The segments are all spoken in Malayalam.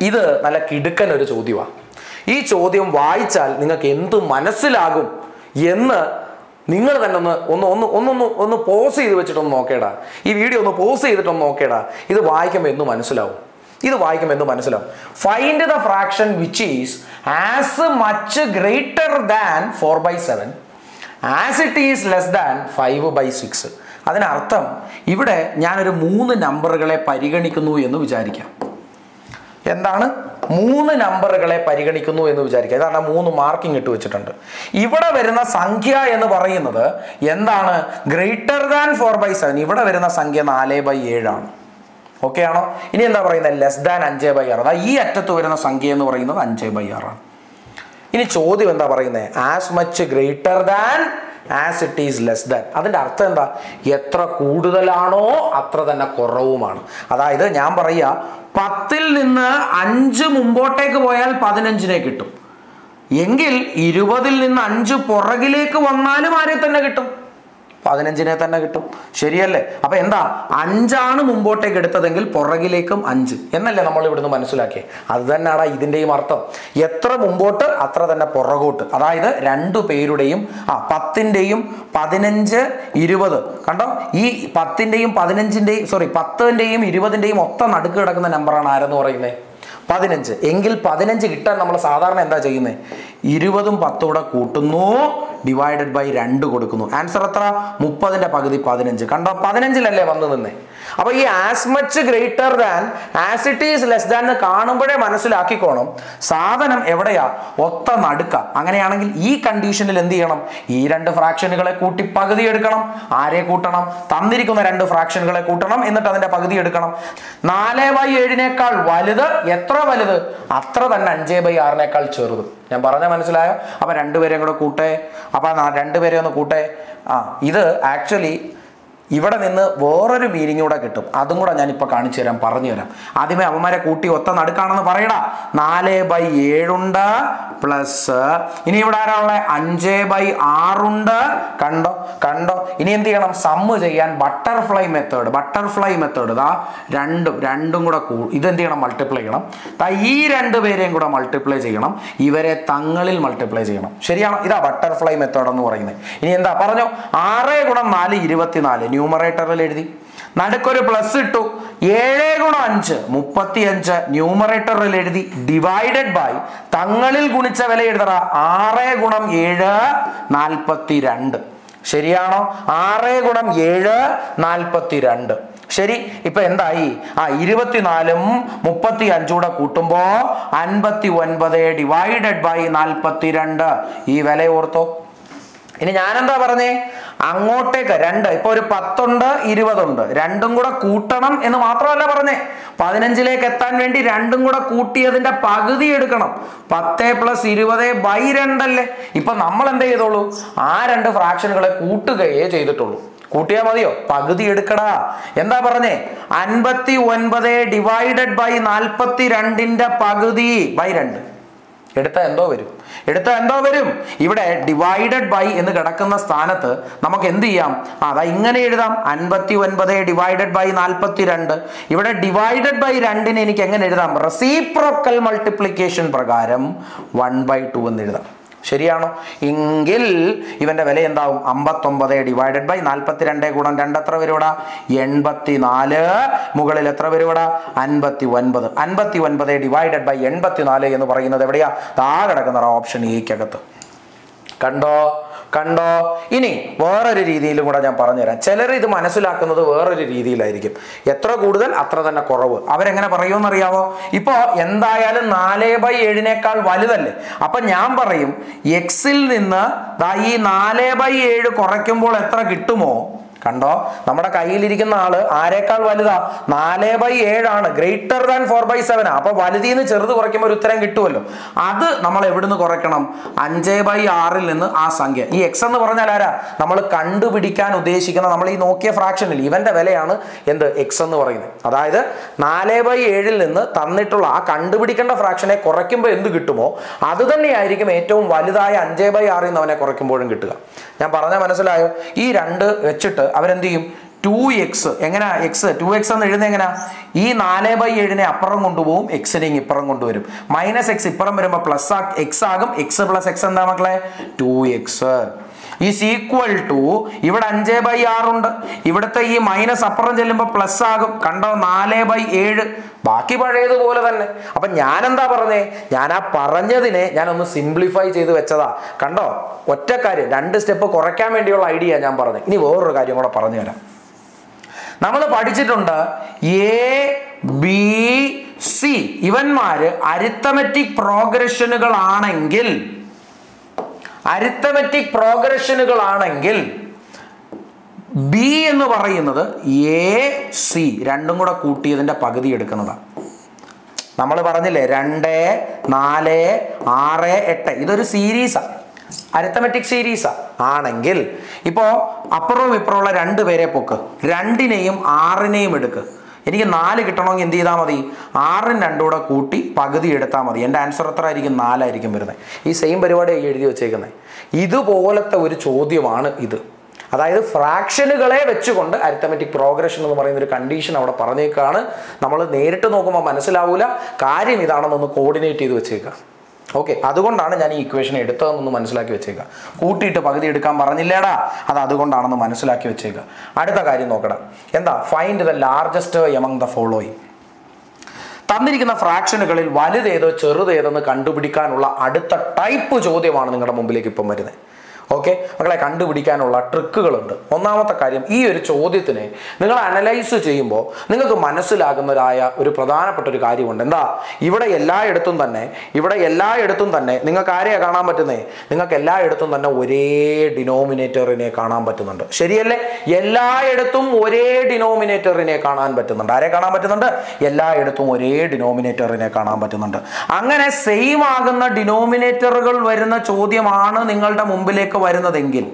ഇത് നല്ല കിടുക്കൻ ഒരു ചോദ്യമാണ് ഈ ചോദ്യം വായിച്ചാൽ നിങ്ങൾക്ക് എന്ത് മനസ്സിലാകും എന്ന് നിങ്ങൾ തന്നെ ഒന്ന് ഒന്ന് ഒന്ന് ഒന്നൊന്ന് ഒന്ന് പോസ് ചെയ്ത് വെച്ചിട്ടൊന്ന് നോക്കേടാ ഈ വീഡിയോ ഒന്ന് പോസ് ചെയ്തിട്ടൊന്ന് നോക്കേടാ ഇത് വായിക്കുമ്പോൾ എന്ത് മനസ്സിലാവും ഇത് വായിക്കുമ്പോൾ എന്ത് മനസ്സിലാവും find the fraction which is as much greater than four by seven as it is less than five by six അതിനർത്ഥം ഇവിടെ ഞാനൊരു മൂന്ന് നമ്പറുകളെ പരിഗണിക്കുന്നു എന്ന് വിചാരിക്കാം എന്താണ് മൂന്ന് നമ്പറുകളെ പരിഗണിക്കുന്നു എന്ന് വിചാരിക്കുക ഇതാണ് ആ മൂന്ന് മാർക്കിംഗ് ഇട്ട് വെച്ചിട്ടുണ്ട് ഇവിടെ വരുന്ന സംഖ്യ എന്ന് പറയുന്നത് എന്താണ് greater than four by seven ഇവിടെ വരുന്ന സംഖ്യ നാല് ബൈ ഏഴാണ് ഓക്കെ ആണോ ഇനി എന്താ പറയുന്നത് ലെസ് ദാൻ അഞ്ച് ബൈ ആറ് അതാ ഈ അറ്റത്ത് വരുന്ന സംഖ്യ എന്ന് പറയുന്നത് അഞ്ച് ബൈ ആറാണ് ഇനി ചോദ്യം എന്താ പറയുന്നത് as much greater than as it is less than അതിൻ്റെ അർത്ഥം എന്താ എത്ര കൂടുതലാണോ അത്ര തന്നെ കുറവുമാണ് അതായത് ഞാൻ പറയുക പത്തിൽ നിന്ന് അഞ്ച് മുമ്പോട്ടേക്ക് പോയാൽ പതിനഞ്ചിനെ കിട്ടും എങ്കിൽ ഇരുപതിൽ നിന്ന് അഞ്ച് പുറകിലേക്ക് വന്നാലും ആരെ തന്നെ കിട്ടും പതിനഞ്ചിനെ തന്നെ കിട്ടും ശരിയല്ലേ അപ്പൊ എന്താ അഞ്ചാണ് മുമ്പോട്ടേക്ക് എടുത്തതെങ്കിൽ പുറകിലേക്കും അഞ്ച് എന്നല്ലേ നമ്മൾ ഇവിടുന്ന് മനസ്സിലാക്കിയേ അത് തന്നെയാണ് ഇതിന്റെയും അർത്ഥം എത്ര മുമ്പോട്ട് അത്ര തന്നെ പുറകോട്ട് അതായത് രണ്ടു പേരുടെയും ആ പത്തിൻ്റെയും പതിനഞ്ച് ഇരുപത് കണ്ടോ ഈ പത്തിൻ്റെയും പതിനഞ്ചിൻ്റെയും സോറി പത്തിൻ്റെയും ഇരുപതിൻ്റെയും ഒത്ത നടുക്ക് കിടക്കുന്ന നമ്പറാണ് ആരെന്ന് പറയുന്നത് പതിനഞ്ച് എങ്കിൽ പതിനഞ്ച് കിട്ടാൻ നമ്മൾ സാധാരണ എന്താ ചെയ്യുന്നത് ഇരുപതും പത്തും കൂടെ കൂട്ടുന്നു ഡിവൈഡഡ് ബൈ രണ്ട് കൊടുക്കുന്നു ആൻസർ എത്ര മുപ്പതിന്റെ പകുതി പതിനഞ്ച് കണ്ടോ പതിനഞ്ചിലല്ലേ വന്നു നിന്നേ അപ്പൊ ഈ as much greater than as it is less than എന്ന് കാണുമ്പോഴേ മനസ്സിലാക്കിക്കോണം സാധനം എവിടെയാ ഒത്ത നടുക്ക അങ്ങനെയാണെങ്കിൽ ഈ കണ്ടീഷനിൽ എന്ത് ചെയ്യണം ഈ രണ്ട് ഫ്രാക്ഷനുകളെ കൂട്ടി പകുതി എടുക്കണം ആരെ കൂട്ടണം തന്നിരിക്കുന്ന രണ്ട് ഫ്രാക്ഷനുകളെ കൂട്ടണം എന്നിട്ട് അതിന്റെ പകുതി എടുക്കണം നാല് ബൈ ഏഴിനേക്കാൾ വലുത് എത്ര വലുത് അത്ര തന്നെ അഞ്ചേ ബൈ ആറിനേക്കാൾ ചെറുത് ഞാൻ പറഞ്ഞ മനസ്സിലായോ അപ്പൊ രണ്ടുപേരെയും കൂടെ കൂട്ടേ അപ്പൊ ആ രണ്ടുപേരെ ഒന്ന് കൂട്ടേ ആ ഇത് ആക്ച്വലി ഇവിടെ നിന്ന് വേറൊരു മീനിങ് കൂടെ കിട്ടും അതും കൂടെ ഞാൻ ഇപ്പൊ കാണിച്ചു തരാം പറഞ്ഞു തരാം ആദ്യമേ അവന്മാരെ കൂട്ടി ഒത്ത നടുക്കാണെന്ന് പറയടാ നാല് ബൈ ഏഴുണ്ട് പ്ലസ് ഇനി ഇവിടെ ആരാ ഉള്ളത് അഞ്ച് ബൈ ആറുണ്ട് കണ്ടോ കണ്ടോ ഇനി എന്ത് ചെയ്യണം സമ്മ് ചെയ്യാൻ ബട്ടർഫ്ലൈ മെത്തേഡ് ബട്ടർഫ്ലൈ മെത്തേഡ് ഇതാ രണ്ടും രണ്ടും കൂടെ കൂ ഇതെന്ത് ചെയ്യണം മൾട്ടിപ്ലൈ ചെയ്യണം ദാ ഈ രണ്ട് പേരെയും കൂടെ മൾട്ടിപ്ലൈ ചെയ്യണം ഇവരെ തങ്ങളിൽ മൾട്ടിപ്ലൈ ചെയ്യണം ശരിയാണോ ഇതാ ബട്ടർഫ്ലൈ മെത്തേഡ് എന്ന് പറയുന്നത് ഇനി എന്താ പറഞ്ഞോ ആറ് ഗുണം നാല് ഇരുപത്തിനാല് ന്യൂമറേറ്ററിൽ എഴുതി നടുക്കൊരു പ്ലസ് ഇട്ടു ഏഴ് ഗുണം അഞ്ച് മുപ്പത്തി അഞ്ച് ന്യൂമറേറ്ററിൽ എഴുതി ഡിവൈഡഡ് ബൈ തങ്ങളിൽ ഗുണിച്ച വില എഴുതറ ആറ് ഗുണം ഏഴ് നാൽപ്പത്തി രണ്ട് ശരിയാണോ ആറ് ഗുണം ഏഴ് നാൽപ്പത്തി രണ്ട് ശരി ഇപ്പൊ എന്തായി ആ ഇരുപത്തിനാലും മുപ്പത്തി അഞ്ചൂടെ കൂട്ടുമ്പോ അൻപത്തി ഒൻപത് ഡിവൈഡഡ് ബൈ നാൽപ്പത്തി രണ്ട് ഈ വില ഓർത്തോ ഇനി ഞാനെന്താ പറഞ്ഞേ അങ്ങോട്ടേക്ക് രണ്ട് ഇപ്പൊ ഒരു പത്തുണ്ട് ഇരുപതുണ്ട് രണ്ടും കൂടെ കൂട്ടണം എന്ന് മാത്രമല്ല പറഞ്ഞേ പതിനഞ്ചിലേക്ക് എത്താൻ വേണ്ടി രണ്ടും കൂടെ കൂട്ടിയതിന്റെ പകുതി എടുക്കണം പത്ത് പ്ലസ് ഇരുപത് ബൈ രണ്ടല്ലേ ഇപ്പൊ നമ്മൾ എന്ത് ചെയ്തോളൂ ആ രണ്ട് ഫ്രാക്ഷനുകളെ കൂട്ടുകയേ ചെയ്തിട്ടുള്ളൂ കൂട്ടിയാ മതിയോ പകുതി എടുക്കടാ എന്താ പറഞ്ഞേ അൻപത്തി ഒൻപത് ഡിവൈഡഡ് ബൈ നാൽപ്പത്തി രണ്ടിന്റെ പകുതി ബൈ രണ്ട് എടുത്ത എന്തോ വരും എടുത്ത എന്തോ വരും ഇവിടെ ഡിവൈഡഡ് ബൈ എന്ന് കിടക്കുന്ന സ്ഥാനത്ത് നമുക്ക് എന്ത് ചെയ്യാം ആ, അതാ ഇങ്ങനെ എഴുതാം അൻപത്തി ഒൻപത് ഡിവൈഡഡ് ബൈ നാൽപ്പത്തി രണ്ട് ഇവിടെ ഡിവൈഡഡ് ബൈ രണ്ടിന് എനിക്ക് എങ്ങനെ എഴുതാം റെസിപ്രോക്കൽ മൾട്ടിപ്ലിക്കേഷൻ പ്രകാരം വൺ ബൈ ടു എന്ന് എഴുതാം ശരിയാണോ എങ്കിൽ ഇവന്റെ വില എന്താവും അമ്പത്തൊമ്പത് ഡിവൈഡഡ് ബൈ നാൽപ്പത്തി രണ്ട് ഗുണം രണ്ട് എത്ര വരുവിടാ എൺപത്തി നാല് മുകളിൽ എത്ര വരുവിടാ അൻപത്തി ഒൻപത് അൻപത്തി ഒൻപത് ഡിവൈഡഡ് ബൈ എൺപത്തി നാല് എന്ന് പറയുന്നത് എവിടെയാ താ കിടക്കുന്ന ഓപ്ഷൻ എക്കകത്ത് കണ്ടോ കണ്ടോ ഇനി വേറൊരു രീതിയിലും കൂടെ ഞാൻ പറഞ്ഞുതരാം ചിലർ ഇത് മനസ്സിലാക്കുന്നത് വേറൊരു രീതിയിലായിരിക്കും എത്ര കൂടുതൽ അത്ര തന്നെ കുറവ് അവരെങ്ങനെ പറയുമെന്നറിയാവോ ഇപ്പോ എന്തായാലും നാല് ബൈ ഏഴിനേക്കാൾ വലുതല്ലേ അപ്പൊ ഞാൻ പറയും എക്സിൽ നിന്ന് ദാ ഈ നാല് ബൈ ഏഴ് കുറയ്ക്കുമ്പോൾ എത്ര കിട്ടുമോ കണ്ടോ നമ്മുടെ കയ്യിലിരിക്കുന്ന ആള് ആരേക്കാൾ വലുതാ നാല് ബൈ ഏഴാണ് greater than four by seven അപ്പൊ വലുതിന്ന് ചെറുത് കുറയ്ക്കുമ്പോൾ ഒരു ഉത്തരം കിട്ടുമല്ലോ അത് നമ്മൾ എവിടുന്ന് കുറയ്ക്കണം അഞ്ച് ബൈ ആറിൽ നിന്ന് ആ സംഖ്യ ഈ എക്സ് എന്ന് പറഞ്ഞാൽ ആരാ നമ്മൾ കണ്ടുപിടിക്കാൻ ഉദ്ദേശിക്കുന്ന നമ്മൾ ഈ നോക്കിയ ഫ്രാക്ഷനിൽ ഇവന്റെ വിലയാണ് എന്ത് എക്സ് എന്ന് പറയുന്നത് അതായത് നാല് ബൈ ഏഴിൽ നിന്ന് തന്നിട്ടുള്ള ആ കണ്ടുപിടിക്കേണ്ട ഫ്രാക്ഷനെ കുറയ്ക്കുമ്പോൾ എന്ത് കിട്ടുമോ അത് തന്നെയായിരിക്കും ഏറ്റവും വലുതായ അഞ്ച് ബൈ ആറിൽ നിന്ന് അവനെ കുറയ്ക്കുമ്പോഴും കിട്ടുക ഞാൻ പറഞ്ഞ മനസ്സിലായോ ഈ രണ്ട് വെച്ചിട്ട് അവരെന്ത് ചെയ്യും ടു എക്സ് എങ്ങനെ എക്സ് ടു എക്സ് എന്ന് എഴുതുന്നത് എങ്ങനെ ഈ നാല് ബൈ ഏഴിനെ അപ്പുറം കൊണ്ടുപോകും എക്സിനെ ഇപ്പുറം കൊണ്ടുവരും മൈനസ് എക്സ് ഇപ്പുറം വരുമ്പോൾ പ്ലസ് എക്സ് ആകും എക്സ് പ്ലസ് എക്സ് എന്താ മക്കളെ two X is equal to ഇവിടെ അഞ്ച് ബൈ ആറുണ്ട് ഇവിടുത്തെ ഈ മൈനസ് അപ്പുറം ചെല്ലുമ്പോൾ പ്ലസ് ആകും കണ്ടോ നാല് ബൈ ഏഴ് ബാക്കി പഴയതുപോലെ തന്നെ അപ്പൊ ഞാൻ എന്താ പറഞ്ഞേ ഞാൻ ആ പറഞ്ഞതിനെ ഞാൻ ഒന്ന് സിംപ്ലിഫൈ ചെയ്ത് വെച്ചതാ കണ്ടോ ഒറ്റ കാര്യം രണ്ട് സ്റ്റെപ്പ് കുറയ്ക്കാൻ വേണ്ടിയുള്ള ഐഡിയ ഞാൻ പറഞ്ഞത് ഇനി വേറൊരു കാര്യം കൂടെ പറഞ്ഞു തരാം നമ്മൾ പഠിച്ചിട്ടുണ്ട് എ ബി സി ഇവന്മാര് അരിത്തമെറ്റിക് പ്രോഗ്രഷനുകളാണെങ്കിൽ അരിത്തമെറ്റിക് പ്രോഗ്രഷനുകളാണെങ്കിൽ ബി എന്ന് പറയുന്നത് എ സി രണ്ടും കൂടെ കൂട്ടിയതിന്റെ പകുതി എടുക്കുന്നതാണ് നമ്മൾ പറഞ്ഞില്ലേ രണ്ട് നാല് ആറ് എട്ട് ഇതൊരു സീരീസാണ് അരിത്തമെറ്റിക് സീരീസാ ആണെങ്കിൽ ഇപ്പോൾ അപ്പുറവും ഇപ്പുറമുള്ള രണ്ട് പേരെ പൊക്ക് രണ്ടിനെയും ആറിനെയും എടുക്ക് എനിക്ക് നാല് കിട്ടണമെങ്കിൽ എന്ത് ചെയ്താൽ മതി ആറും രണ്ടും കൂടെ കൂട്ടി പകുതി എടുത്താൽ മതി എൻ്റെ ആൻസർ എത്ര ആയിരിക്കും നാലായിരിക്കും വരുന്നത് ഈ സെയിം പരിപാടി എഴുതി വെച്ചേക്കുന്നത് ഇതുപോലത്തെ ഒരു ചോദ്യമാണ് ഇത് അതായത് ഫ്രാക്ഷനുകളെ വെച്ചുകൊണ്ട് അരിത്തമെറ്റിക് പ്രോഗ്രഷൻ എന്ന് പറയുന്ന ഒരു കണ്ടീഷൻ അവിടെ പറഞ്ഞേക്കാണ് നമ്മൾ നേരിട്ട് നോക്കുമ്പോൾ മനസ്സിലാവൂല കാര്യം ഇതാണെന്നൊന്ന് കോർഡിനേറ്റ് ചെയ്ത് വെച്ചേക്കാം ഓക്കെ അതുകൊണ്ടാണ് ഞാൻ ഈ ഇക്വേഷൻ എടുത്തതെന്നൊന്ന് മനസ്സിലാക്കി വെച്ചേക്കാം കൂട്ടിയിട്ട് പകുതി എടുക്കാൻ പറഞ്ഞില്ലേടാ അത് അതുകൊണ്ടാണെന്ന് മനസ്സിലാക്കി വെച്ചേക്കുക അടുത്ത കാര്യം നോക്കണം എന്താ find the largest among the following തന്നിരിക്കുന്ന ഫ്രാക്ഷനുകളിൽ വലുതേതോ ചെറുതേതെന്ന് കണ്ടുപിടിക്കാനുള്ള അടുത്ത ടൈപ്പ് ചോദ്യമാണ് നിങ്ങളുടെ മുമ്പിലേക്ക് ഇപ്പം വരുന്നത് ഓക്കെ മക്കളെ കണ്ടുപിടിക്കാനുള്ള ട്രിക്കുകളുണ്ട് ഒന്നാമത്തെ കാര്യം ഈ ഒരു ചോദ്യത്തിനെ നിങ്ങൾ അനലൈസ് ചെയ്യുമ്പോൾ നിങ്ങൾക്ക് മനസ്സിലാകുന്നതായ ഒരു പ്രധാനപ്പെട്ട ഒരു കാര്യമുണ്ട് എന്താ ഇവിടെ എല്ലായിടത്തും തന്നെ ഇവിടെ എല്ലായിടത്തും തന്നെ നിങ്ങൾക്ക് ആരെയാ കാണാൻ പറ്റുന്നേ നിങ്ങൾക്ക് എല്ലായിടത്തും തന്നെ ഒരേ ഡിനോമിനേറ്ററിനെ കാണാൻ പറ്റുന്നുണ്ട് ശരിയല്ലേ എല്ലായിടത്തും ഒരേ ഡിനോമിനേറ്ററിനെ കാണാൻ പറ്റുന്നുണ്ട് ആരെ കാണാൻ പറ്റുന്നുണ്ട് എല്ലായിടത്തും ഒരേ ഡിനോമിനേറ്ററിനെ കാണാൻ പറ്റുന്നുണ്ട് അങ്ങനെ സെയിം ആകുന്ന ഡിനോമിനേറ്ററുകൾ വരുന്ന ചോദ്യമാണ് നിങ്ങളുടെ മുമ്പിലേക്ക് വരുന്നതെങ്കിൽ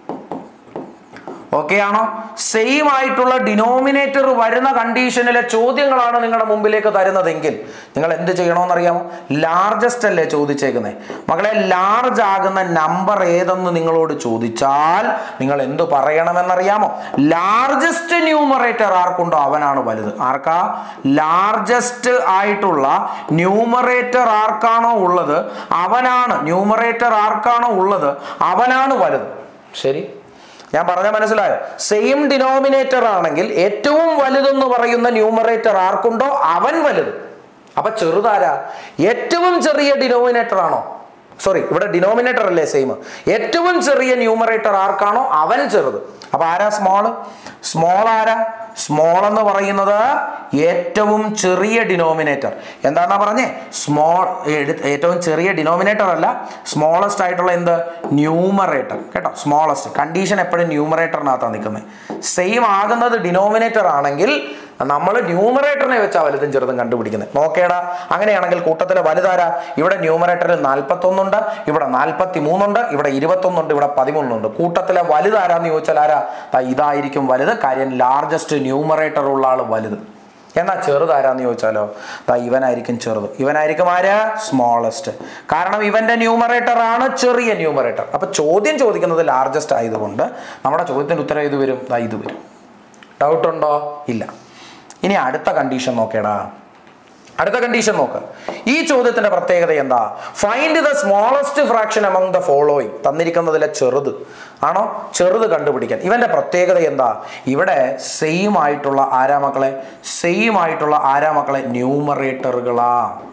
ഓക്കെ ആണോ സെയിം ആയിട്ടുള്ള ഡിനോമിനേറ്റർ വരുന്ന കണ്ടീഷനിലെ ചോദ്യങ്ങളാണ് നിങ്ങളുടെ മുമ്പിലേക്ക് തരുന്നതെങ്കിൽ നിങ്ങൾ എന്ത് ചെയ്യണമെന്നറിയാമോ ലാർജസ്റ്റ് അല്ലേ ചോദിച്ചേക്കുന്നത് മകളെ ലാർജ് ആകുന്ന നമ്പർ ഏതെന്ന് നിങ്ങളോട് ചോദിച്ചാൽ നിങ്ങൾ എന്ത് പറയണമെന്നറിയാമോ ലാർജസ്റ്റ് ന്യൂമറേറ്റർ ആർക്കുണ്ടോ അവനാണ് വലുത് ആർക്കാ ലാർജസ്റ്റ് ആയിട്ടുള്ള ന്യൂമറേറ്റർ ആർക്കാണോ ഉള്ളത് അവനാണ് ന്യൂമറേറ്റർ ആർക്കാണോ ഉള്ളത് അവനാണ് വലുത് ശരി ഞാൻ പറഞ്ഞ മനസ്സിലായോ സെയിം ഡിനോമിനേറ്റർ ആണെങ്കിൽ ഏറ്റവും വലുതെന്ന് പറയുന്ന ന്യൂമറേറ്റർ ആർക്കുണ്ടോ അവൻ വലുത് അപ്പൊ ചെറുതാരാ ഏറ്റവും ചെറിയ ഡിനോമിനേറ്റർ ആണോ സോറി ഇവിടെ ഡിനോമിനേറ്റർ അല്ലേ സെയിം ഏറ്റവും ചെറിയ ന്യൂമറേറ്റർ ആർക്കാണോ അവൻ ചെറുത് അപ്പൊ ആരാ സ്മോള് സ്മോൾ ആരാ സ്മോൾ എന്ന് പറയുന്നത് ഏറ്റവും ചെറിയ ഡിനോമിനേറ്റർ എന്താന്നാ പറഞ്ഞേ സ്മോൾ ഏറ്റവും ചെറിയ ഡിനോമിനേറ്റർ അല്ല സ്മോളസ്റ്റ് ആയിട്ടുള്ള എന്ത് ന്യൂമറേറ്റർ കേട്ടോ സ്മോളസ്റ്റ് കണ്ടീഷൻ എപ്പോഴും ന്യൂമറേറ്ററിനകത്താണ് നിൽക്കുന്നത് സെയിം ആകുന്നത് ഡിനോമിനേറ്റർ ആണെങ്കിൽ നമ്മൾ ന്യൂമറേറ്ററിനെ വെച്ചാ വലുതും ചെറുതും കണ്ടുപിടിക്കുന്നത് നോക്കേടാ അങ്ങനെയാണെങ്കിൽ കൂട്ടത്തിലെ വലുതാരാ ഇവിടെ ന്യൂമറേറ്ററിൽ നാൽപ്പത്തൊന്നുണ്ട് ഇവിടെ നാൽപ്പത്തി മൂന്നുണ്ട് ഇവിടെ ഇരുപത്തൊന്നുണ്ട് ഇവിടെ പതിമൂന്നുണ്ട് കൂട്ടത്തിലെ വലുതാരാന്ന് ചോദിച്ചാൽ ആരാ ദാ ഇതായിരിക്കും വലുത് കാര്യം ലാർജസ്റ്റ് ന്യൂമറേറ്റർ ഉള്ള ആൾ വലുത് എന്നാൽ ചെറുതാരാന്ന് ചോദിച്ചാലോ ദാ ഇവനായിരിക്കും ചെറുത് ഇവനായിരിക്കും ആരാ സ്മോളസ്റ്റ് കാരണം ഇവന്റെ ന്യൂമറേറ്റർ ആണ് ചെറിയ ന്യൂമറേറ്റർ അപ്പൊ ചോദ്യം ചോദിക്കുന്നത് ലാർജസ്റ്റ് ആയതുകൊണ്ട് നമ്മുടെ ചോദ്യത്തിന്റെ ഉത്തരം ഇത് വരും ദാ ഇത് വരും ഡൗട്ട് ഉണ്ടോ ഇല്ല ഇനി അടുത്ത കണ്ടീഷൻ നോക്കേടാ അടുത്ത കണ്ടീഷൻ നോക്ക് ഈ ചോദ്യത്തിന്റെ പ്രത്യേകത എന്താ find the smallest fraction among the following തന്നിരിക്കുന്നതിലെ ചെറുത് ആണോ ചെറുത് കണ്ടുപിടിക്കാൻ ഇവന്റെ പ്രത്യേകത എന്താ ഇവിടെ സെയിം ആയിട്ടുള്ള ആരാ മക്കളെ സെയിം ആയിട്ടുള്ള ആരാ മക്കളെ ന്യൂമറേറ്ററുകളാ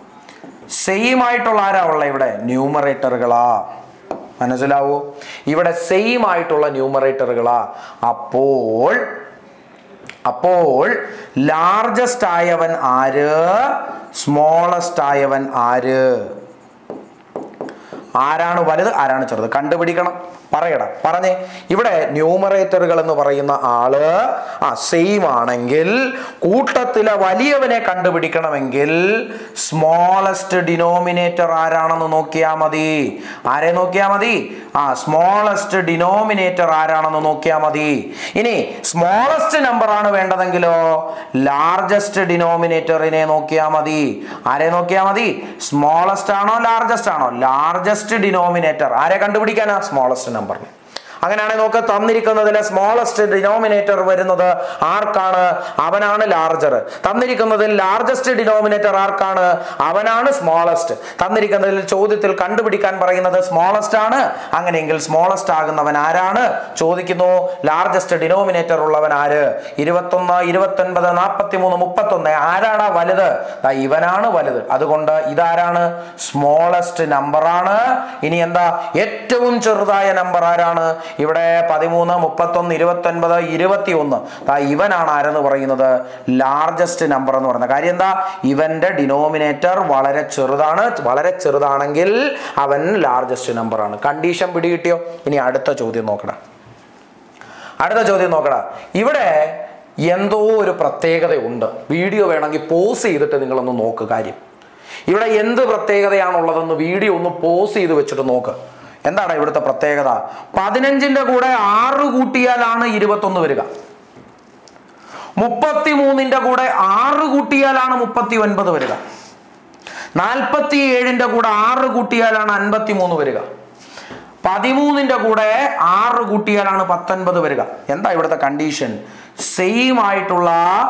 സെയിം ആയിട്ടുള്ള ആരാ ഉള്ള ഇവിടെ ന്യൂമറേറ്ററുകളാ മനസ്സിലാവോ ഇവിടെ സെയിം ആയിട്ടുള്ള ന്യൂമറേറ്ററുകളാ അപ്പോൾ അപ്പോൾ ലാർജസ്റ്റ് ആയവൻ ആര് സ്മോളസ്റ്റ് ആയവൻ ആര് ആരാണ് വലുത് ആരാണ് ചെറുത് കണ്ടുപിടിക്കണം പറയടാ പറഞ്ഞേ ഇവിടെ ന്യൂമറേറ്ററുകൾ എന്ന് പറയുന്ന ആള് ആ സെയിം ആണെങ്കിൽ കൂട്ടത്തിലെ വലിയവനെ കണ്ടുപിടിക്കണമെങ്കിൽ സ്മോളസ്റ്റ് ഡിനോമിനേറ്റർ ആരാണെന്ന് നോക്കിയാ മതി ആരെ നോക്കിയാ മതി ആ സ്മോളസ്റ്റ് ഡിനോമിനേറ്റർ ആരാണെന്ന് നോക്കിയാ മതി ഇനി സ്മോളസ്റ്റ് നമ്പർ ആണ് വേണ്ടതെങ്കിലോ ലാർജസ്റ്റ് ഡിനോമിനേറ്ററിനെ നോക്കിയാ മതി ആരെ നോക്കിയാ മതി സ്മോളസ്റ്റ് ആണോ ലാർജസ്റ്റ് ആണോ ലാർജസ്റ്റ് ഡിനോമിനേറ്റർ ആരെ കണ്ടുപിടിക്കാനാ സ്മോളസ്റ്റ് നമ്പറിനെ അങ്ങനെയാണെങ്കിൽ നോക്ക് തന്നിരിക്കുന്നതിലെ സ്മോളസ്റ്റ് ഡിനോമിനേറ്റർ വരുന്നത് ആർക്കാണ് അവനാണ് ലാർജർ തന്നിരിക്കുന്നതിൽ ലാർജസ്റ്റ് ഡിനോമിനേറ്റർ ആർക്കാണ് അവനാണ് സ്മോളസ്റ്റ് തന്നിരിക്കുന്നതിൽ ചോദ്യത്തിൽ കണ്ടുപിടിക്കാൻ പറയുന്നത് സ്മോളസ്റ്റ് ആണ് അങ്ങനെയെങ്കിൽ സ്മോളസ്റ്റ് ആകുന്നവൻ ആരാണ് ചോദിക്കുന്നു ലാർജസ്റ്റ് ഡിനോമിനേറ്റർ ഉള്ളവൻ ആര് ഇരുപത്തൊന്ന് ഇരുപത്തൊൻപത് നാൽപ്പത്തി മൂന്ന് മുപ്പത്തൊന്ന് ആരാണ് വലുത് ദാ ഇവനാണ് വലുത് അതുകൊണ്ട് ഇതാരാണ് സ്മോളസ്റ്റ് നമ്പർ ആണ് ഇനി എന്താ ഏറ്റവും ചെറുതായ നമ്പർ ആരാണ് ഇവിടെ പതിമൂന്ന് മുപ്പത്തൊന്ന് ഇരുപത്തൊൻപത് ഇരുപത്തി ഒന്ന് ദാ ഇവനാണ് ആരെന്ന് പറയുന്നത് ലാർജസ്റ്റ് നമ്പർ എന്ന് പറയുന്നത് കാര്യം എന്താ ഇവന്റെ ഡിനോമിനേറ്റർ വളരെ ചെറുതാണ് വളരെ ചെറുതാണെങ്കിൽ അവൻ ലാർജസ്റ്റ് നമ്പർ ആണ് കണ്ടീഷൻ പിടികിട്ടിയോ ഇനി അടുത്ത ചോദ്യം നോക്കണം അടുത്ത ചോദ്യം നോക്കടാ ഇവിടെ എന്തോ ഒരു പ്രത്യേകതയുണ്ട് വീഡിയോ വേണമെങ്കിൽ പോസ് ചെയ്തിട്ട് നിങ്ങളൊന്ന് നോക്ക് കാര്യം ഇവിടെ എന്ത് പ്രത്യേകതയാണുള്ളതെന്ന് വീഡിയോ ഒന്ന് പോസ് ചെയ്ത് വെച്ചിട്ട് നോക്ക് എന്താണ് ഇവിടുത്തെ പ്രത്യേകത പതിനഞ്ചിന്റെ കൂടെ ആറ് കൂട്ടിയാലാണ് ഇരുപത്തൊന്ന് വരിക മുപ്പത്തി മൂന്നിന്റെ കൂടെ ആറ് കൂട്ടിയാലാണ് മുപ്പത്തി ഒൻപത് വരിക നാൽപ്പത്തി ഏഴിന്റെ കൂടെ ആറ് കൂട്ടിയാലാണ് അൻപത്തി മൂന്ന് വരിക പതിമൂന്നിന്റെ കൂടെ ആറ് കൂട്ടിയാലാണ് പത്തൊൻപത് വരിക എന്താ ഇവിടുത്തെ കണ്ടീഷൻ സെയിം ആയിട്ടുള്ള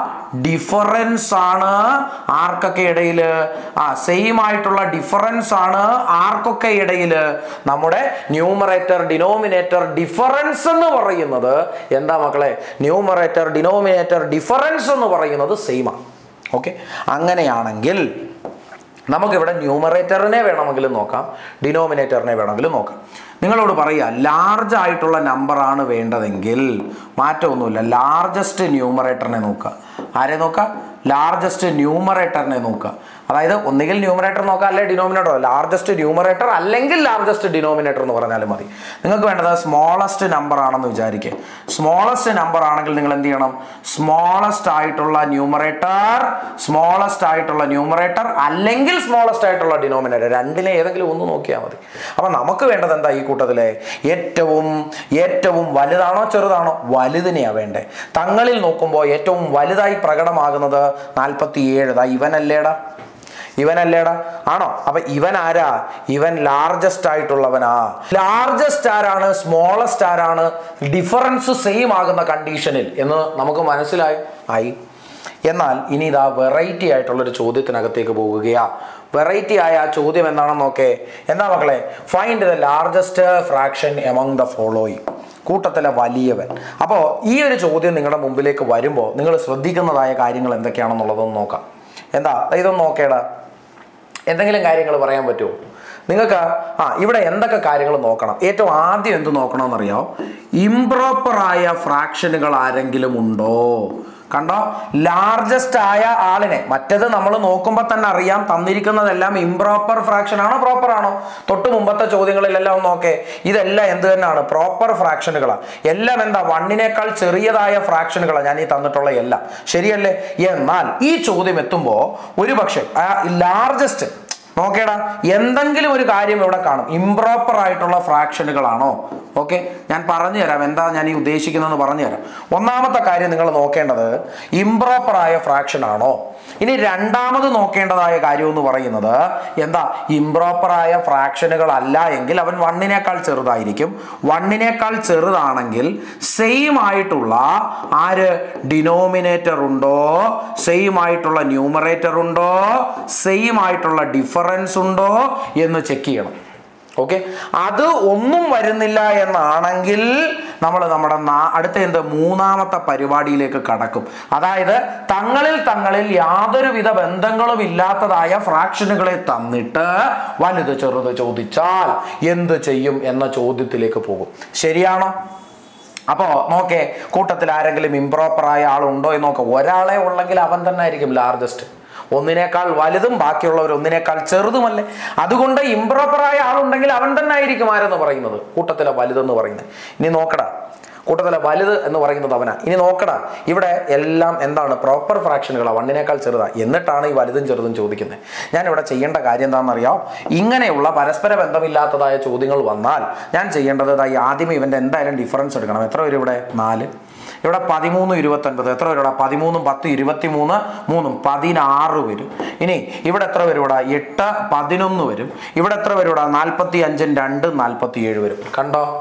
ഡിഫറൻസ് ആണ് ആർക്കൊക്കെ ഇടയിൽ ആ സെയിം ആയിട്ടുള്ള ഡിഫറൻസ് ആണ് ആർക്കൊക്കെ ഇടയിൽ നമ്മുടെ ന്യൂമറേറ്റർ ഡിനോമിനേറ്റർ ഡിഫറൻസ് എന്ന് പറയുന്നത് എന്താ മക്കളെ ന്യൂമറേറ്റർ ഡിനോമിനേറ്റർ ഡിഫറൻസ് എന്ന് പറയുന്നത് സെയിമാണ് ഓക്കെ അങ്ങനെയാണെങ്കിൽ നമുക്കിവിടെ ന്യൂമറേറ്ററിനെ വേണമെങ്കിലും നോക്കാം ഡിനോമിനേറ്ററിനെ വേണമെങ്കിലും നോക്കാം നിങ്ങളോട് പറയുക ലാർജ് ആയിട്ടുള്ള നമ്പറാണ് വേണ്ടതെങ്കിൽ മാറ്റമൊന്നുമില്ല ലാർജസ്റ്റ് ന്യൂമറേറ്ററിനെ നോക്കുക ആരെ നോക്കുക ലാർജസ്റ്റ് ന്യൂമറേറ്ററിനെ നോക്കുക അതായത് ഒന്നുകിൽ ന്യൂമറേറ്റർ നോക്കാം അല്ലെങ്കിൽ ഡിനോമിനേറ്റർ ലാർജസ്റ്റ് ന്യൂമറേറ്റർ അല്ലെങ്കിൽ ലാർജസ്റ്റ് ഡിനോമിനേറ്റർ എന്ന് പറഞ്ഞാലും മതി നിങ്ങൾക്ക് വേണ്ടത് സ്മോളസ്റ്റ് നമ്പർ ആണെന്ന് വിചാരിക്കുക സ്മോളസ്റ്റ് നമ്പർ ആണെങ്കിൽ നിങ്ങൾ എന്ത് ചെയ്യണം സ്മോളസ്റ്റ് ആയിട്ടുള്ള ന്യൂമറേറ്റർ സ്മോളസ്റ്റ് ആയിട്ടുള്ള ന്യൂമറേറ്റർ അല്ലെങ്കിൽ സ്മോളസ്റ്റ് ആയിട്ടുള്ള ഡിനോമിനേറ്റർ രണ്ടിലെ ഏതെങ്കിലും ഒന്ന് നോക്കിയാൽ മതി അപ്പൊ നമുക്ക് വേണ്ടത് എന്താ ഈ കൂട്ടത്തിലെ ഏറ്റവും ഏറ്റവും വലുതാണോ ചെറുതാണോ വലുതിനെയാ വേണ്ടേ തങ്ങളിൽ നോക്കുമ്പോൾ ഏറ്റവും വലുതായി പ്രകടമാകുന്നത് നാൽപ്പത്തി ഏഴ് ദാ ഇവനല്ലേടാ ഇവനല്ലേടാ ആണോ അപ്പൊ ഇവൻ ആരാ ഇവൻ ലാർജസ്റ്റ് ആയിട്ടുള്ളവനാ ലാർജസ്റ്റ് ആരാണ് സ്മോളസ്റ്റ് ആരാണ് ഡിഫറൻസ് സെയിം ആകുന്ന കണ്ടീഷനിൽ എന്ന് നമുക്ക് മനസ്സിലായി ആയി എന്നാൽ ഇനി ഇതാ വെറൈറ്റി ആയിട്ടുള്ള ഒരു ചോദ്യത്തിനകത്തേക്ക് പോവുകയാ വെറൈറ്റി ആയ ആ ചോദ്യം എന്താണെന്ന് നോക്കേ എന്താ മക്കളെ find the largest fraction among the following കൂട്ടത്തിലെ വലിയവൻ അപ്പോൾ ഈ ഒരു ചോദ്യം നിങ്ങളുടെ മുമ്പിലേക്ക് വരുമ്പോൾ നിങ്ങൾ ശ്രദ്ധിക്കുന്നതായ കാര്യങ്ങൾ എന്തൊക്കെയാണെന്നുള്ളതൊന്ന് നോക്കാം എന്താ ഇതൊന്ന് നോക്കേടാ എന്തെങ്കിലും കാര്യങ്ങൾ പറയാൻ പറ്റുമോ നിങ്ങൾക്ക് ആ ഇവിടെ എന്തൊക്കെ കാര്യങ്ങൾ നോക്കണം ഏറ്റവും ആദ്യം എന്ത് നോക്കണമെന്നറിയോ ഇംപ്രോപ്പറായ ഫ്രാക്ഷനുകൾ ആരെങ്കിലും ഉണ്ടോ കണ്ടോ ലാർജസ്റ്റ് ആയ ആളിനെ മറ്റത് നമ്മൾ നോക്കുമ്പോൾ തന്നെ അറിയാം തന്നിരിക്കുന്നതെല്ലാം ഇംപ്രോപ്പർ ഫ്രാക്ഷൻ ആണോ പ്രോപ്പർ ആണോ തൊട്ട് മുമ്പത്തെ ചോദ്യങ്ങളിലെല്ലാം ഒന്ന് നോക്കേ ഇതെല്ലാം എന്ത് തന്നെയാണ് പ്രോപ്പർ ഫ്രാക്ഷനുകളാണ് എല്ലാം എന്താ വണ്ണിനേക്കാൾ ചെറിയതായ ഫ്രാക്ഷനുകളാണ് ഞാൻ ഈ തന്നിട്ടുള്ള എല്ലാം ശരിയല്ലേ എന്നാൽ ഈ ചോദ്യം എത്തുമ്പോൾ ഒരുപക്ഷെ ലാർജസ്റ്റ് നോക്കേടാ എന്തെങ്കിലും ഒരു കാര്യം ഇവിടെ കാണും ഇംപ്രോപ്പർ ആയിട്ടുള്ള ഫ്രാക്ഷനുകളാണോ ഓക്കെ ഞാൻ പറഞ്ഞു തരാം എന്താ ഞാൻ ഈ ഉദ്ദേശിക്കുന്നതെന്ന് പറഞ്ഞു തരാം ഒന്നാമത്തെ കാര്യം നിങ്ങൾ നോക്കേണ്ടത് ഇംപ്രോപ്പർ ആയ ഫ്രാക്ഷൻ ആണോ ഇനി രണ്ടാമത് നോക്കേണ്ടതായ കാര്യം എന്ന് പറയുന്നത് എന്താ ഇംപ്രോപ്പർ ആയ ഫ്രാക്ഷനുകൾ അല്ല എങ്കിൽ അവൻ വണ്ണിനേക്കാൾ ചെറുതായിരിക്കും വണ്ണിനേക്കാൾ ചെറുതാണെങ്കിൽ സെയിം ആയിട്ടുള്ള ആര് ഡിനോമിനേറ്റർ ഉണ്ടോ സെയിം ആയിട്ടുള്ള ന്യൂമറേറ്റർ ഉണ്ടോ സെയിം ആയിട്ടുള്ള ഡിഫറൻസ് ഉണ്ടോ എന്ന് ചെക്ക് ചെയ്യണം ഓക്കെ അത് ഒന്നും വരുന്നില്ല എന്നാണെങ്കിൽ നമ്മൾ നമ്മുടെ നാ- അടുത്ത എന്ത് മൂന്നാമത്തെ പരിപാടിയിലേക്ക് കടക്കും അതായത് തങ്ങളിൽ തങ്ങളിൽ യാതൊരുവിധ ബന്ധങ്ങളും ഇല്ലാത്തതായ ഫ്രാക്ഷനുകളെ തന്നിട്ട് വലുത് ചെറുത് ചോദിച്ചാൽ എന്ത് ചെയ്യും എന്ന ചോദ്യത്തിലേക്ക് പോകും ശരിയാണോ അപ്പോ നോക്കേ കൂട്ടത്തിൽ ആരെങ്കിലും ഇംപ്രോപ്പർ ആയ ആളുണ്ടോ എന്ന് നോക്കാം ഒരാളെ ഉള്ളെങ്കിൽ അവൻ തന്നെ ആയിരിക്കും ലാർജസ്റ്റ് ഒന്നിനേക്കാൾ വലുതും ബാക്കിയുള്ളവർ ഒന്നിനേക്കാൾ ചെറുതുമല്ലേ അതുകൊണ്ട് improper ആയ ആളുണ്ടെങ്കിൽ അവൻ തന്നെ ആയിരിക്കും ആരെന്ന് പറയുന്നത് കൂട്ടത്തിലെ വലുതെന്ന് പറയുന്നത് ഇനി നോക്കടാ കൂട്ടത്തിലെ വലുത് എന്ന് പറയുന്നത് അവനാ ഇനി നോക്കടാ ഇവിടെ എല്ലാം എന്താണ് പ്രോപ്പർ ഫ്രാക്ഷനുകളാണ് വണ്ണിനേക്കാൾ ചെറുതാ എന്നിട്ടാണ് ഈ വലുതും ചെറുതും ചോദിക്കുന്നത് ഞാൻ ഇവിടെ ചെയ്യേണ്ട കാര്യം എന്താണെന്നറിയാം ഇങ്ങനെയുള്ള പരസ്പര ബന്ധമില്ലാത്തതായ ചോദ്യങ്ങൾ വന്നാൽ ഞാൻ ചെയ്യേണ്ടത് ദാ ഈ ആദ്യമേ ഇവന്റെ എന്തായാലും ഡിഫറൻസ് എടുക്കണം എത്ര വരും ഇവിടെ നാല് ഇവിടെ പതിമൂന്ന് ഇരുപത്തൊൻപത് എത്ര വരും ഇവിടെ പതിമൂന്നും പത്ത് ഇരുപത്തി മൂന്ന് മൂന്നും പതിനാറ് വരും ഇനി ഇവിടെ എത്ര വരും ഇവിടെ എട്ട് പതിനൊന്ന് വരും ഇവിടെ എത്ര വരും ഇവിടെ നാൽപ്പത്തി അഞ്ചും രണ്ട് നാൽപ്പത്തി ഏഴ് വരും കണ്ടോ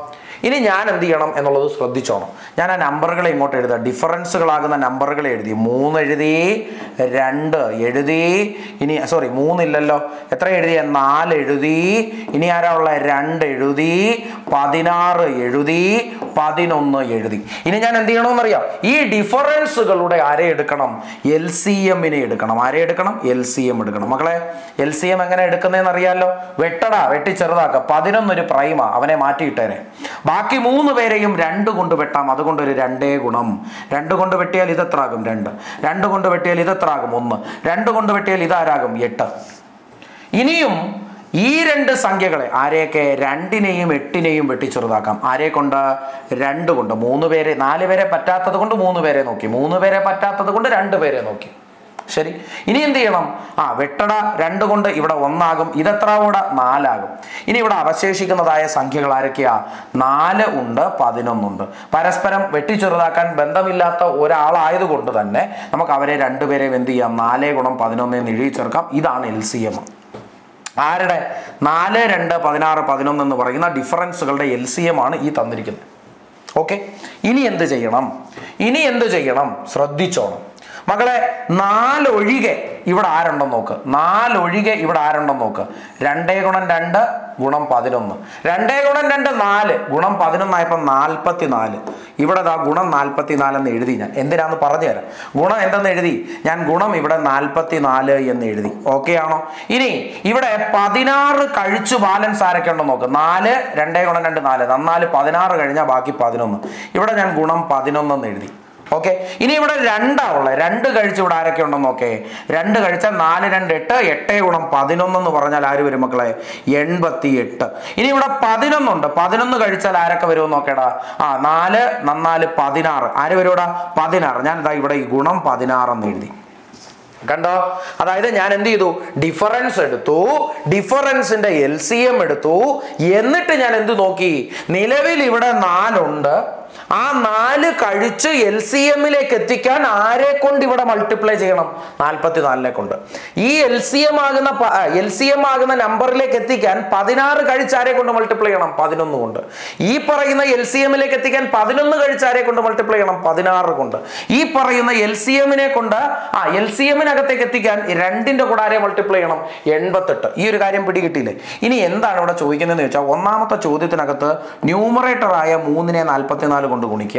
ഇനി ഞാൻ എന്ത് ചെയ്യണം എന്നുള്ളത് ശ്രദ്ധിച്ചോണം ഞാൻ ആ നമ്പറുകളെ ഇങ്ങോട്ട് എഴുതാം ഡിഫറൻസുകളാകുന്ന നമ്പറുകൾ എഴുതി മൂന്ന് എഴുതി രണ്ട് എഴുതി ഇനി സോറി മൂന്നില്ലല്ലോ എത്ര എഴുതിയ നാല് എഴുതി ഇനി ആരാ ഉള്ള രണ്ട് എഴുതി പതിനാറ് എഴുതി പതിനൊന്ന് എഴുതി ഇനി ഞാൻ എന്ത് ചെയ്യണമെന്നറിയാം ഈ ഡിഫറൻസുകളുടെ ആരെ എടുക്കണം എൽ സി എമ്മിനെ എടുക്കണം ആരെ എടുക്കണം എൽ സി എം എടുക്കണം മക്കളെ എൽ സി എം എങ്ങനെ എടുക്കുന്നതെന്ന് അറിയാലോ വെട്ടടാ വെട്ടി ചെറുതാക്ക പതിനൊന്നൊരു പ്രൈമാ അവനെ മാറ്റിയിട്ടേനെ ബാക്കി മൂന്ന് പേരെയും രണ്ട് കൊണ്ട് വെട്ടാം അതുകൊണ്ട് ഒരു രണ്ടേ ഗുണം രണ്ട് കൊണ്ട് വെട്ടിയാൽ ഇതെത്ര ആകും രണ്ട് രണ്ട് കൊണ്ട് വെട്ടിയാൽ ഇതെത്ര ആകും ഒന്ന് രണ്ട് കൊണ്ട് വെട്ടിയാൽ ഇതാരാകും എട്ട് ഇനിയും ഈ രണ്ട് സംഖ്യകളെ ആരെയൊക്കെ രണ്ടിനെയും എട്ടിനെയും വെട്ടിച്ചെറുതാക്കാം ആരെ കൊണ്ട് രണ്ട് കൊണ്ട് മൂന്ന് പേരെ നാല് പേരെ പറ്റാത്തത് കൊണ്ട് മൂന്ന് പേരെ നോക്കി മൂന്ന് പേരെ പറ്റാത്തത് കൊണ്ട് രണ്ട് പേരെ നോക്കി ശരി ഇനി എന്ത് ചെയ്യണം ആ വെട്ടട രണ്ട് കൊണ്ട് ഇവിടെ ഒന്നാകും ഇതെത്ര കൂടെ നാലാകും ഇനി ഇവിടെ അവശേഷിക്കുന്നതായ സംഖ്യകൾ ആരൊക്കെയാ നാല് ഉണ്ട് പതിനൊന്നുണ്ട് പരസ്പരം വെട്ടിച്ചെറുതാക്കാൻ ബന്ധമില്ലാത്ത ഒരാളായതുകൊണ്ട് തന്നെ നമുക്ക് അവരെ രണ്ടുപേരെയും എന്ത് ചെയ്യാം നാല് ഗുണം പതിനൊന്നേ എഴുതി ചേർക്കാം ഇതാണ് എൽ സി എം ആരുടെ നാല് രണ്ട് പതിനാറ് പതിനൊന്ന് എന്ന് പറയുന്ന ഡിഫറൻസുകളുടെ എൽ സി എം ആണ് ഈ തന്നിരിക്കുന്നത് ഓക്കെ ഇനി എന്ത് ചെയ്യണം ഇനി എന്ത് ചെയ്യണം ശ്രദ്ധിച്ചോണം മകളെ നാലൊഴികെ ഇവിടെ ആരുണ്ടെന്ന് നോക്ക് നാലൊഴികെ ഇവിടെ ആരുണ്ടെന്ന് നോക്ക് രണ്ടേ ഗുണം രണ്ട് ഗുണം പതിനൊന്ന് രണ്ടേ ഗുണം രണ്ട് നാല് ഗുണം പതിനൊന്നായപ്പോൾ നാൽപ്പത്തി നാല് ഇവിടെ ദാ ഗുണം നാൽപ്പത്തി നാലെന്ന് എഴുതി ഞാൻ എന്തിനാന്ന് പറഞ്ഞു തരാം ഗുണം എന്തെന്ന് എഴുതി ഞാൻ ഗുണം ഇവിടെ നാൽപ്പത്തി നാല് എന്ന് എഴുതി ഓക്കെ ആണോ ഇനി ഇവിടെ പതിനാറ് കഴിച്ചു ബാലൻസ് ആരൊക്കെ ഉണ്ടെന്ന് നോക്ക് നാല് രണ്ടേ ഗുണം രണ്ട് നാല് നന്നാല് പതിനാറ് കഴിഞ്ഞാൽ ബാക്കി പതിനൊന്ന് ഇവിടെ ഞാൻ ഗുണം പതിനൊന്നെന്ന് എഴുതി ഓക്കെ ഇനി ഇവിടെ രണ്ടാ ഉള്ളത് രണ്ട് കഴിച്ച് ഇവിടെ ആരൊക്കെ ഉണ്ടെന്ന് നോക്കേ രണ്ട് കഴിച്ചാൽ നാല് രണ്ട് എട്ട് എട്ടേ ഗുണം പതിനൊന്ന് എന്ന് പറഞ്ഞാൽ ആര് വരും മക്കളെ എൺപത്തി എട്ട് ഇനി ഇവിടെ പതിനൊന്നുണ്ട് പതിനൊന്ന് കഴിച്ചാൽ ആരൊക്കെ വരും നോക്കേടാ ആ നാല് നന്നാല് പതിനാറ് ആര് വരുമെടാ പതിനാറ് ഞാൻ ഇതാ ഇവിടെ ഈ ഗുണം പതിനാറെന്ന് എഴുതി കണ്ടോ അതായത് ഞാൻ എന്ത് ചെയ്തു ഡിഫറൻസ് എടുത്തു ഡിഫറൻസിന്റെ എൽ സി എം എടുത്തു എന്നിട്ട് ഞാൻ എന്ത് നോക്കി നിലവിൽ ഇവിടെ നാലുണ്ട് ആ നാല് കഴിച്ച് എൽ സി എമ്മിലേക്ക് എത്തിക്കാൻ ആരെ കൊണ്ട് ഇവിടെ മൾട്ടിപ്ലൈ ചെയ്യണം നാൽപ്പത്തി നാലിനെ കൊണ്ട് ഈ എൽ സി എം ആകുന്ന എൽ സി എം ആകുന്ന നമ്പറിലേക്ക് എത്തിക്കാൻ പതിനാറ് കഴിച്ച് ആരെ കൊണ്ട് മൾട്ടിപ്ലൈ ചെയ്യണം പതിനൊന്ന് കൊണ്ട് ഈ പറയുന്ന എൽ സി എമ്മിലേക്ക് എത്തിക്കാൻ പതിനൊന്ന് കഴിച്ച് ആരെ കൊണ്ട് മൾട്ടിപ്ലൈ ചെയ്യണം പതിനാറ് കൊണ്ട് ഈ പറയുന്ന എൽ സി എമ്മിനെ കൊണ്ട് ആ എൽ സി എമ്മിനകത്തേക്ക് എത്തിക്കാൻ രണ്ടിന്റെ കൂടെ ആരെ മൾട്ടിപ്ലൈ ചെയ്യണം എൺപത്തെട്ട് ഈ ഒരു കാര്യം പിടികിട്ടിയില്ലേ ഇനി എന്താണ് ഇവിടെ ചോദിക്കുന്നതെന്ന് വെച്ചാൽ ഒന്നാമത്തെ ചോദ്യത്തിനകത്ത് ന്യൂമറേറ്റർ ആയ മൂന്നിനെ നാൽപ്പത്തിനാല് കൊണ്ട് ഗുണിക്കുക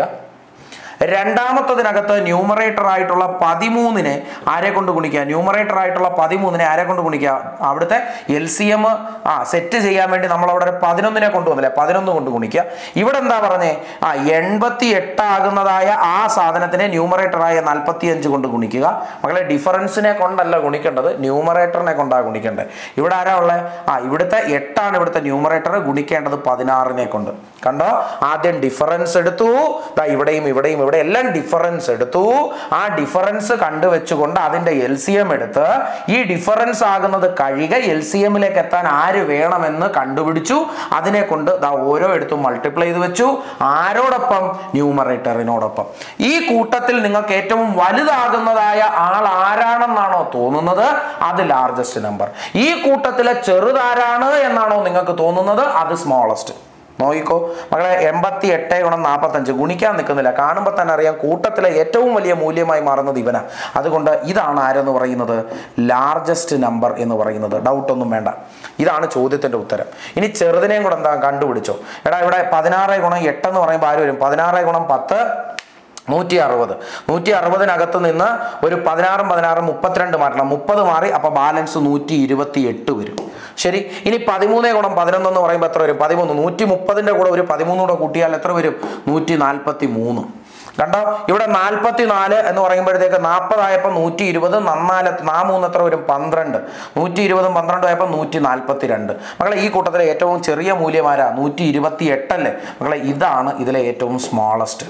രണ്ടാമത്തതിനകത്ത് ന്യൂമറേറ്റർ ആയിട്ടുള്ള പതിമൂന്നിനെ ആരെ കൊണ്ട് ഗുണിക്കുക ന്യൂമറേറ്റർ ആയിട്ടുള്ള പതിമൂന്നിനെ ആരെ കൊണ്ട് ഗുണിക്കുക അവിടുത്തെ എൽ സി എം ആ സെറ്റ് ചെയ്യാൻ വേണ്ടി നമ്മൾ അവിടെ ഒരു പതിനൊന്നിനെ കൊണ്ടുവന്നില്ലേ പതിനൊന്ന് കൊണ്ട് ഗുണിക്കുക ഇവിടെ എന്താ പറഞ്ഞേ ആ എൺപത്തി എട്ടാകുന്നതായ ആ സാധനത്തിനെ ന്യൂമറേറ്റർ ആയ നാൽപ്പത്തി അഞ്ച് കൊണ്ട് ഗുണിക്കുക മകളെ ഡിഫറൻസിനെ കൊണ്ടല്ല ഗുണിക്കേണ്ടത് ന്യൂമറേറ്ററിനെ കൊണ്ടാണ് ഗുണിക്കേണ്ടത് ഇവിടെ ആരാ ഉള്ളത് ആ ഇവിടുത്തെ എട്ടാണ് ഇവിടുത്തെ ന്യൂമറേറ്റർ ഗുണിക്കേണ്ടത് പതിനാറിനെ കൊണ്ട് കണ്ടോ ആദ്യം ഡിഫറൻസ് എടുത്തു ദാ ഇവിടെയും ഇവിടെയും ഇവിടെ എല്ലാം ഡിഫറൻസ് എടുത്തു ആ ഡിഫറൻസ് കണ്ടുവെച്ചുകൊണ്ട് അതിന്റെ എൽ സി എം എടുത്ത് ഈ ഡിഫറൻസ് ആകുന്നത് കഴുക എൽ സി എമ്മിലേക്ക് എത്താൻ ആര് വേണമെന്ന് കണ്ടുപിടിച്ചു അതിനെ കൊണ്ട് ദാ ഓരോ എടുത്തും മൾട്ടിപ്ലൈ ചെയ്ത് വെച്ചു ആരോടൊപ്പം ന്യൂമറേറ്ററിനോടൊപ്പം ഈ കൂട്ടത്തിൽ നിങ്ങൾക്ക് ഏറ്റവും വലുതാകുന്നതായ ആൾ ആരാണെന്നാണോ തോന്നുന്നത് അത് ലാർജസ്റ്റ് നമ്പർ ഈ കൂട്ടത്തിലെ ചെറുതാരാണ് എന്നാണോ നിങ്ങൾക്ക് തോന്നുന്നത് അത് സ്മോളസ്റ്റ് നോക്കിക്കോ മകളെ എൺപത്തി എട്ട് ഗുണം നാൽപ്പത്തഞ്ച് ഗുണിക്കാൻ നിൽക്കുന്നില്ല കാണുമ്പോൾ തന്നെ അറിയാം കൂട്ടത്തിലെ ഏറ്റവും വലിയ മൂല്യമായി മാറുന്നത് ഇവനാ അതുകൊണ്ട് ഇതാണ് ആരെന്ന് പറയുന്നത് ലാർജസ്റ്റ് നമ്പർ എന്ന് പറയുന്നത് ഡൗട്ടൊന്നും വേണ്ട ഇതാണ് ചോദ്യത്തിന്റെ ഉത്തരം ഇനി ചെറുതിനെയും കൂടെ എന്താ കണ്ടുപിടിച്ചോ എടാ ഇവിടെ പതിനാറ് ഗുണം എട്ടെന്ന് പറയുമ്പോൾ ആര് വരും പതിനാറ് ഗുണം പത്ത് നൂറ്റി അറുപത് നൂറ്റി അറുപതിനകത്ത് നിന്ന് ഒരു പതിനാറും പതിനാറും മുപ്പത്തിരണ്ട് മാറ്റണം മുപ്പത് മാറി അപ്പൊ ബാലൻസ് നൂറ്റി ഇരുപത്തി എട്ട് വരും ശരി ഇനി പതിമൂന്നേ ഗുണം പതിനൊന്ന് എന്ന് പറയുമ്പോൾ എത്ര വരും പതിമൂന്ന് നൂറ്റി മുപ്പതിന്റെ കൂടെ ഒരു പതിമൂന്ന് കൂടെ കൂട്ടിയാൽ എത്ര വരും നൂറ്റി നാൽപ്പത്തി മൂന്ന് കണ്ടോ ഇവിടെ നാൽപ്പത്തി നാല് എന്ന് പറയുമ്പോഴത്തേക്ക് നാൽപ്പതായപ്പോൾ നൂറ്റി ഇരുപത് നന്നാല് നാ മൂന്ന് എത്ര വരും പന്ത്രണ്ട് നൂറ്റി ഇരുപതും പന്ത്രണ്ടും ആയപ്പോൾ നൂറ്റി നാൽപ്പത്തി രണ്ട് മക്കളെ ഈ കൂട്ടത്തിലെ ഏറ്റവും ചെറിയ മൂല്യമാരാ നൂറ്റി ഇരുപത്തി എട്ടല്ലേ മക്കളെ ഇതാണ് ഇതിലെ ഏറ്റവും സ്മോളസ്റ്റ്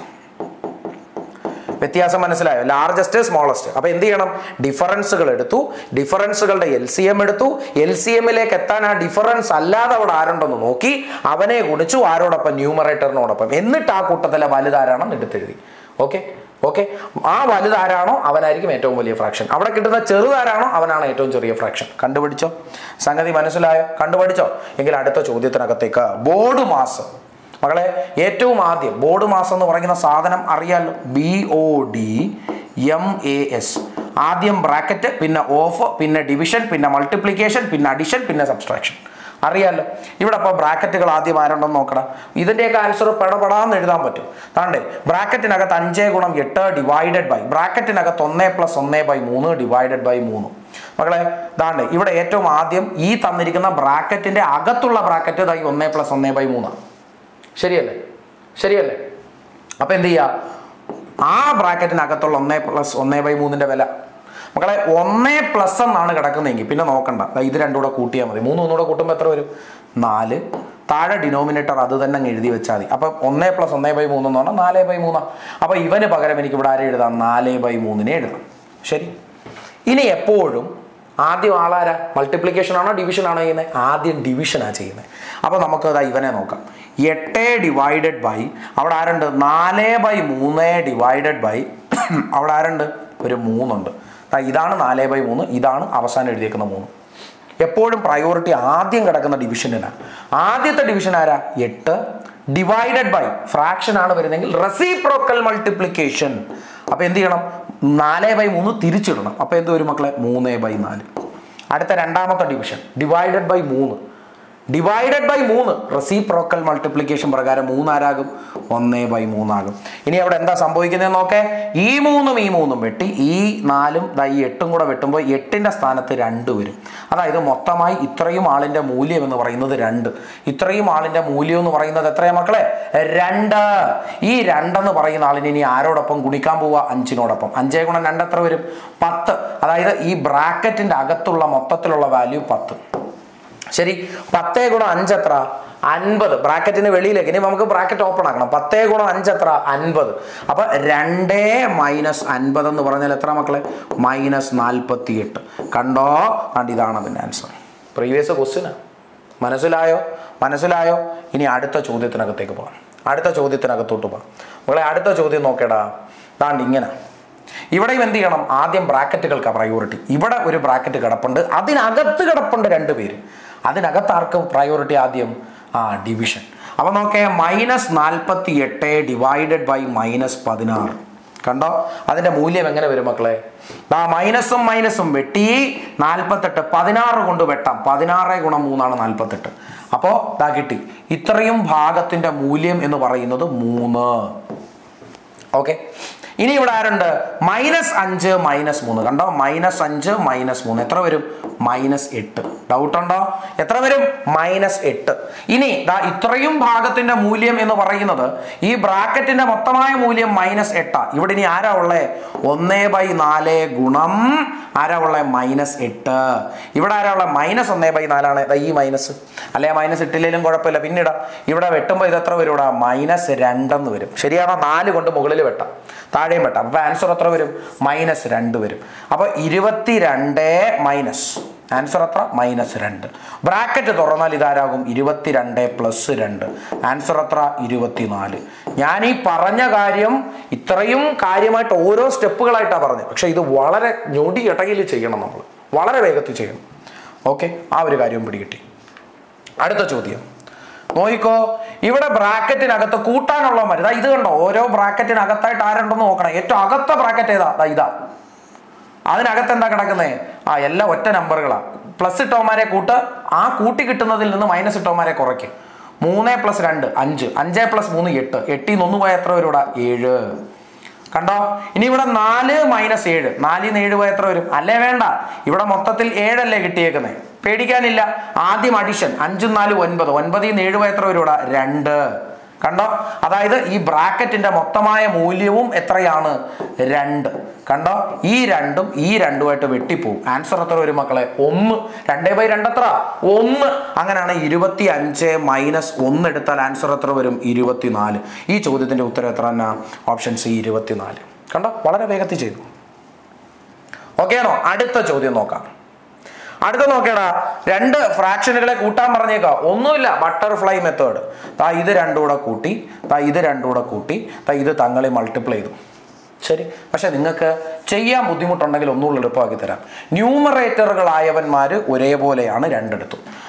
വ്യത്യാസം മനസ്സിലായോ ലാർജസ്റ്റ് സ്മോളസ്റ്റ് അപ്പൊ എന്ത് ചെയ്യണം ഡിഫറൻസുകൾ എടുത്തു ഡിഫറൻസുകളുടെ എൽ സി എം എടുത്തു എൽ സി എമ്മിലേക്ക് എത്താൻ ആ ഡിഫറൻസ് അല്ലാതെ അവിടെ ആരുണ്ടെന്ന് നോക്കി അവനെ ഗുണിച്ചു ആരോടൊപ്പം ന്യൂമറേറ്ററിനോടൊപ്പം എന്നിട്ട് ആ കൂട്ടത്തിലെ വലുതാരാണെന്ന് എടുത്തെഴുതി ഓക്കെ ഓക്കെ ആ വലുതാരാണോ അവനായിരിക്കും ഏറ്റവും വലിയ ഫ്രാക്ഷൻ അവിടെ കിട്ടുന്ന ചെറുതാരാണോ അവനാണ് ഏറ്റവും ചെറിയ ഫ്രാക്ഷൻ കണ്ടുപിടിച്ചോ സംഗതി മനസ്സിലായോ കണ്ടുപിടിച്ചോ എങ്കിൽ അടുത്ത ചോദ്യത്തിനകത്തേക്ക് ബോർഡ് മാസ് മകളെ ഏറ്റവും ആദ്യം ബോർഡ് മാസം എന്ന് പറയുന്ന സാധനം അറിയാലോ B O D M A S ആദ്യം ബ്രാക്കറ്റ് പിന്നെ ഓഫ് പിന്നെ ഡിവിഷൻ പിന്നെ മൾട്ടിപ്ലിക്കേഷൻ പിന്നെ അഡിഷൻ പിന്നെ സബ്സ്ട്രാക്ഷൻ അറിയാലോ ഇവിടെ അപ്പോൾ ബ്രാക്കറ്റുകൾ ആദ്യം ആരുണ്ടെന്ന് നോക്കണം ഇതിൻ്റെയൊക്കെ ആൻസർ പെടപെടാന്ന് എഴുതാൻ പറ്റും താണ്ടേ ബ്രാക്കറ്റിനകത്ത് അഞ്ച് ഗുണം എട്ട് ഡിവൈഡഡ് ബൈ ബ്രാക്കറ്റിനകത്ത് ഒന്ന് പ്ലസ് ഒന്ന് ബൈ മൂന്ന് ഡിവൈഡഡ് ബൈ മൂന്ന് മകളെ ദാണ്ട് ഇവിടെ ഏറ്റവും ആദ്യം ഈ തന്നിരിക്കുന്ന ബ്രാക്കറ്റിന്റെ അകത്തുള്ള ബ്രാക്കറ്റ് ഇതായി ഒന്ന് പ്ലസ് ഒന്ന് ബൈ മൂന്നാണ് ശരിയല്ലേ ശരിയല്ലേ അപ്പൊ എന്ത് ചെയ്യുക ആ ബ്രാക്കറ്റിനകത്തുള്ള ഒന്ന് പ്ലസ് ഒന്ന് ബൈ മൂന്നിന്റെ വില മക്കളെ ഒന്ന് പ്ലസ് എന്നാണ് കിടക്കുന്നതെങ്കിൽ പിന്നെ നോക്കണ്ട ദാ ഇത് രണ്ടും കൂടെ കൂട്ടിയാൽ മതി മൂന്ന് ഒന്നുകൂടെ കൂട്ടുമ്പോൾ എത്ര വരും നാല് താഴെ ഡിനോമിനേറ്റർ അത് തന്നെ അങ്ങ് എഴുതി വെച്ചാൽ മതി അപ്പം ഒന്ന് പ്ലസ് ഒന്ന് ബൈ മൂന്ന് എന്ന് പറഞ്ഞാൽ നാല് ബൈ മൂന്നാണ് അപ്പോൾ ഇവന് പകരം എനിക്ക് ഇവിടെ ആരെ എഴുതാം നാല് ബൈ മൂന്നിനെ എഴുതാം ശരി ഇനി എപ്പോഴും ആദ്യം ആളാരാ മൾട്ടിപ്ലിക്കേഷൻ ആണോ ഡിവിഷൻ ആണോ ചെയ്യുന്നത് ആദ്യം ഡിവിഷനാണ് ചെയ്യുന്നത് അപ്പോൾ നമുക്ക് അതാ ഇവനെ നോക്കാം എട്ട് ഡിവൈഡഡ് ബൈ അവിടെ ആരുണ്ട് നാല് ബൈ മൂന്ന് ഡിവൈഡഡ് ബൈ അവിടെ ആരുണ്ട് ഒരു മൂന്നുണ്ട് ദാ ഇതാണ് നാല് ബൈ മൂന്ന് ഇതാണ് അവസാനം എഴുതിയേക്കുന്ന മൂന്ന് എപ്പോഴും പ്രയോറിറ്റി ആദ്യം കിടക്കുന്ന ഡിവിഷനിലാണ് ആദ്യത്തെ ഡിവിഷൻ ആരാ എട്ട് ഡിവൈഡഡ് ബൈ ഫ്രാക്ഷൻ ആണ് വരുന്നതെങ്കിൽ റെസിപ്രോക്കൽ മൾട്ടിപ്ലിക്കേഷൻ അപ്പൊ എന്ത് ചെയ്യണം നാല് ബൈ മൂന്ന് തിരിച്ചിടണം അപ്പൊ എന്ത് വരും മക്കളെ മൂന്ന് ബൈ നാല് അടുത്ത രണ്ടാമത്തെ ഡിവിഷൻ ഡിവൈഡഡ് ബൈ മൂന്ന് ഡിവൈഡഡ് ബൈ മൂന്ന് റെസിപ്രോക്കൽ മൾട്ടിപ്ലിക്കേഷൻ പ്രകാരം മൂന്നാരാകും ഒന്ന് ബൈ മൂന്നാകും ഇനി അവിടെ എന്താ സംഭവിക്കുന്നതെന്ന് നോക്കേ ഈ മൂന്നും ഈ മൂന്നും വെട്ടി ഈ നാലും ദാ ഈ എട്ടും കൂടെ വെട്ടുമ്പോൾ എട്ടിന്റെ സ്ഥാനത്ത് രണ്ട് വരും അതായത് മൊത്തമായി ഇത്രയും ആളിന്റെ മൂല്യം എന്ന് പറയുന്നത് രണ്ട് ഇത്രയും ആളിന്റെ മൂല്യം എന്ന് പറയുന്നത് എത്രയാ മക്കളെ രണ്ട് ഈ രണ്ടെന്ന് പറയുന്ന ആളിന് ഇനി ആരോടൊപ്പം ഗുണിക്കാൻ പോവുക അഞ്ചിനോടൊപ്പം അഞ്ചേ ഗുണം രണ്ട് എത്ര വരും പത്ത് അതായത് ഈ ബ്രാക്കറ്റിന്റെ അകത്തുള്ള മൊത്തത്തിലുള്ള വാല്യൂ പത്ത് ശരി പത്തേ ഗുണം അഞ്ച് എത്ര അൻപത് ബ്രാക്കറ്റിന് വെളിയിലേക്ക് ഇനി നമുക്ക് ബ്രാക്കറ്റ് ഓപ്പൺ ആക്കണം പത്തേ ഗുണം അഞ്ച് എത്ര അൻപത് അപ്പൊ രണ്ടേ മൈനസ് അൻപത് എന്ന് പറഞ്ഞാൽ എത്ര മക്കളെ മൈനസ് നാൽപ്പത്തി എട്ട് കണ്ടോ കണ്ട് ഇതാണ് അതിൻ്റെ ആൻസർ പ്രീവിയസ് ക്വസ്റ്റ്യനാ മനസ്സിലായോ മനസ്സിലായോ ഇനി അടുത്ത ചോദ്യത്തിനകത്തേക്ക് പോകാം അടുത്ത ചോദ്യത്തിനകത്തോട്ട് പോകാം മക്കളെ അടുത്ത ചോദ്യം നോക്കേടാ ദാണ്ട് ഇങ്ങനെ ഇവിടെയും എന്ത് ചെയ്യണം ആദ്യം ബ്രാക്കറ്റുകൾക്ക് പ്രയോറിറ്റി ഇവിടെ ഒരു ബ്രാക്കറ്റ് കിടപ്പുണ്ട് അതിനകത്ത് കിടപ്പുണ്ട് രണ്ട് പേര് അതിനകത്ത് ആർക്ക് പ്രയോറിറ്റി ആദ്യം ആ ഡിവിഷൻ അപ്പൊ നോക്കേ മൈനസ് നാൽപ്പത്തി എട്ട് ഡിവൈഡഡ് ബൈ മൈനസ് പതിനാറ് കണ്ടോ അതിന്റെ മൂല്യം എങ്ങനെ വരും മക്കളെ ആ മൈനസും മൈനസും വെട്ടി നാൽപ്പത്തെട്ട് പതിനാറ് കൊണ്ട് വെട്ടാം പതിനാറ് ഗുണം മൂന്നാണ് നാൽപ്പത്തെട്ട് അപ്പോൾ ദാ കിട്ടി ഇത്രയും ഭാഗത്തിന്റെ മൂല്യം എന്ന് പറയുന്നത് മൂന്ന് ഓക്കെ ഇനി ഇവിടെ ആരുണ്ട് മൈനസ് അഞ്ച് മൈനസ് മൂന്ന് കണ്ടോ മൈനസ് അഞ്ച് മൈനസ് മൂന്ന് എത്ര വരും മൈനസ് എട്ട് ഡൗട്ട് ഉണ്ടോ എത്ര വരും മൈനസ് എട്ട് ഇനി ദാ ഇത്രയും ഭാഗത്തിന്റെ മൂല്യം എന്ന് പറയുന്നത് ഈ ബ്രാക്കറ്റിന്റെ മൊത്തമായ മൂല്യം മൈനസ് എട്ടാ ഇവിടെ ഇനി ആരാ ഉള്ളേ ഒന്ന് ബൈ നാല് ഗുണം ആരാ ഉള്ളേ മൈനസ് എട്ട് ഇവിടെ ആരാ ഉള്ളത് മൈനസ് ഒന്ന് ബൈ നാലാണ് ദാ ഈ മൈനസ് അല്ലെ മൈനസ് ഇട്ടില്ലെങ്കിലും കുഴപ്പമില്ല പിന്നീട് ഇവിടെ വെട്ടുമ്പോൾ ഇത് എത്ര വരും ഇവിടെ മൈനസ് രണ്ടെന്ന് വരും ശരിയാണോ നാല് കൊണ്ട് മുകളിൽ വെട്ടാം താഴെയും വെട്ടാം അപ്പൊ ആൻസർ എത്ര വരും മൈനസ് രണ്ട് വരും അപ്പൊ ഇരുപത്തിരണ്ട് മൈനസ് ആൻസർ എത്ര മൈനസ് രണ്ട് ബ്രാക്കറ്റ് തുറന്നാൽ ഇതാരാകും ഇരുപത്തിരണ്ട് പ്ലസ് രണ്ട് ആൻസർ എത്ര ഇരുപത്തിനാല് ഞാൻ ഈ പറഞ്ഞ കാര്യം ഇത്രയും കാര്യമായിട്ട് ഓരോ സ്റ്റെപ്പുകളായിട്ടാണ് പറഞ്ഞത് പക്ഷെ ഇത് വളരെ ഞൊടി ഇടയിൽ ചെയ്യണം നമ്മൾ വളരെ വേഗത്തിൽ ചെയ്യണം ഓക്കെ ആ ഒരു കാര്യവും പിടികിട്ടി അടുത്ത ചോദ്യം നോയിക്കോ ഇവിടെ ബ്രാക്കറ്റിനകത്ത് കൂട്ടാനുള്ള മരുന്ന് ഇത് കണ്ടോ ഓരോ ബ്രാക്കറ്റിനകത്തായിട്ട് ആരുണ്ടെന്ന് നോക്കണം ഏറ്റവും അകത്ത ബ്രാക്കറ്റ് ഏതാ ദാ ഇതാ അതിനകത്ത് എന്താ കിടക്കുന്നത് ആ എല്ലാം ഒറ്റ നമ്പറുകളാ പ്ലസ് ഇട്ടോമാരെ കൂട്ട് ആ കൂട്ടി കിട്ടുന്നതിൽ നിന്ന് മൈനസ് ഇട്ടോമാരെ കുറയ്ക്കും മൂന്ന് പ്ലസ് രണ്ട് അഞ്ച് അഞ്ച് പ്ലസ് മൂന്ന് എട്ട് എട്ടിൽ നിന്ന് ഒന്ന് പോയ എത്ര വരും ഇവിടെ ഏഴ് കണ്ടോ ഇനി ഇവിടെ നാല് മൈനസ് ഏഴ് നാലിൽ നിന്ന് ഏഴ് പോയ എത്ര വരും അല്ലേ വേണ്ട ഇവിടെ മൊത്തത്തിൽ ഏഴല്ലേ കിട്ടിയേക്കുന്നത് പേടിക്കാനില്ല ആദ്യം അഡിഷൻ അഞ്ചും നാലും ഒൻപത് ഒൻപതിൽ നിന്ന് ഏഴ് പോയ എത്ര വരും ഇവിടെ രണ്ട് കണ്ടോ അതായത് ഈ ബ്രാക്കറ്റിന്റെ മൊത്തമായ മൂല്യവും എത്രയാണ് രണ്ട് കണ്ടോ ഈ രണ്ടും ഈ രണ്ടുമായിട്ട് വെട്ടിപ്പോവും ആൻസർ എത്ര വരും മക്കളെ ഒന്ന് രണ്ടേ ബൈ രണ്ടെത്ര ഒന്ന് അങ്ങനെയാണ് ഇരുപത്തി അഞ്ച് മൈനസ് ഒന്ന് എടുത്താൽ ആൻസർ എത്ര വരും ഇരുപത്തിനാല് ഈ ചോദ്യത്തിന്റെ ഉത്തരം എത്ര തന്നെ ഓപ്ഷൻ സി ഇരുപത്തിനാല് കണ്ടോ വളരെ വേഗത്തിൽ ചെയ്തു ഓക്കെ ആണോ അടുത്ത ചോദ്യം നോക്കാം അടുത്ത നോക്കേടാ രണ്ട് ഫ്രാക്ഷനുകളെ കൂട്ടാൻ പറഞ്ഞേക്കാം ഒന്നുമില്ല ബട്ടർഫ്ലൈ മെത്തേഡ് താ ഇത് രണ്ടും കൂടെ കൂട്ടി താ ഇത് രണ്ടും കൂടെ കൂട്ടി താ ഇത് തങ്ങളെ മൾട്ടിപ്ലൈ ചെയ്തു ശരി പക്ഷെ നിങ്ങൾക്ക് ചെയ്യാൻ ബുദ്ധിമുട്ടുണ്ടെങ്കിൽ ഒന്നുകൂടെ എളുപ്പമാക്കി തരാം ന്യൂമറേറ്ററുകളായവന്മാർ ഒരേപോലെയാണ് രണ്ടിടത്തും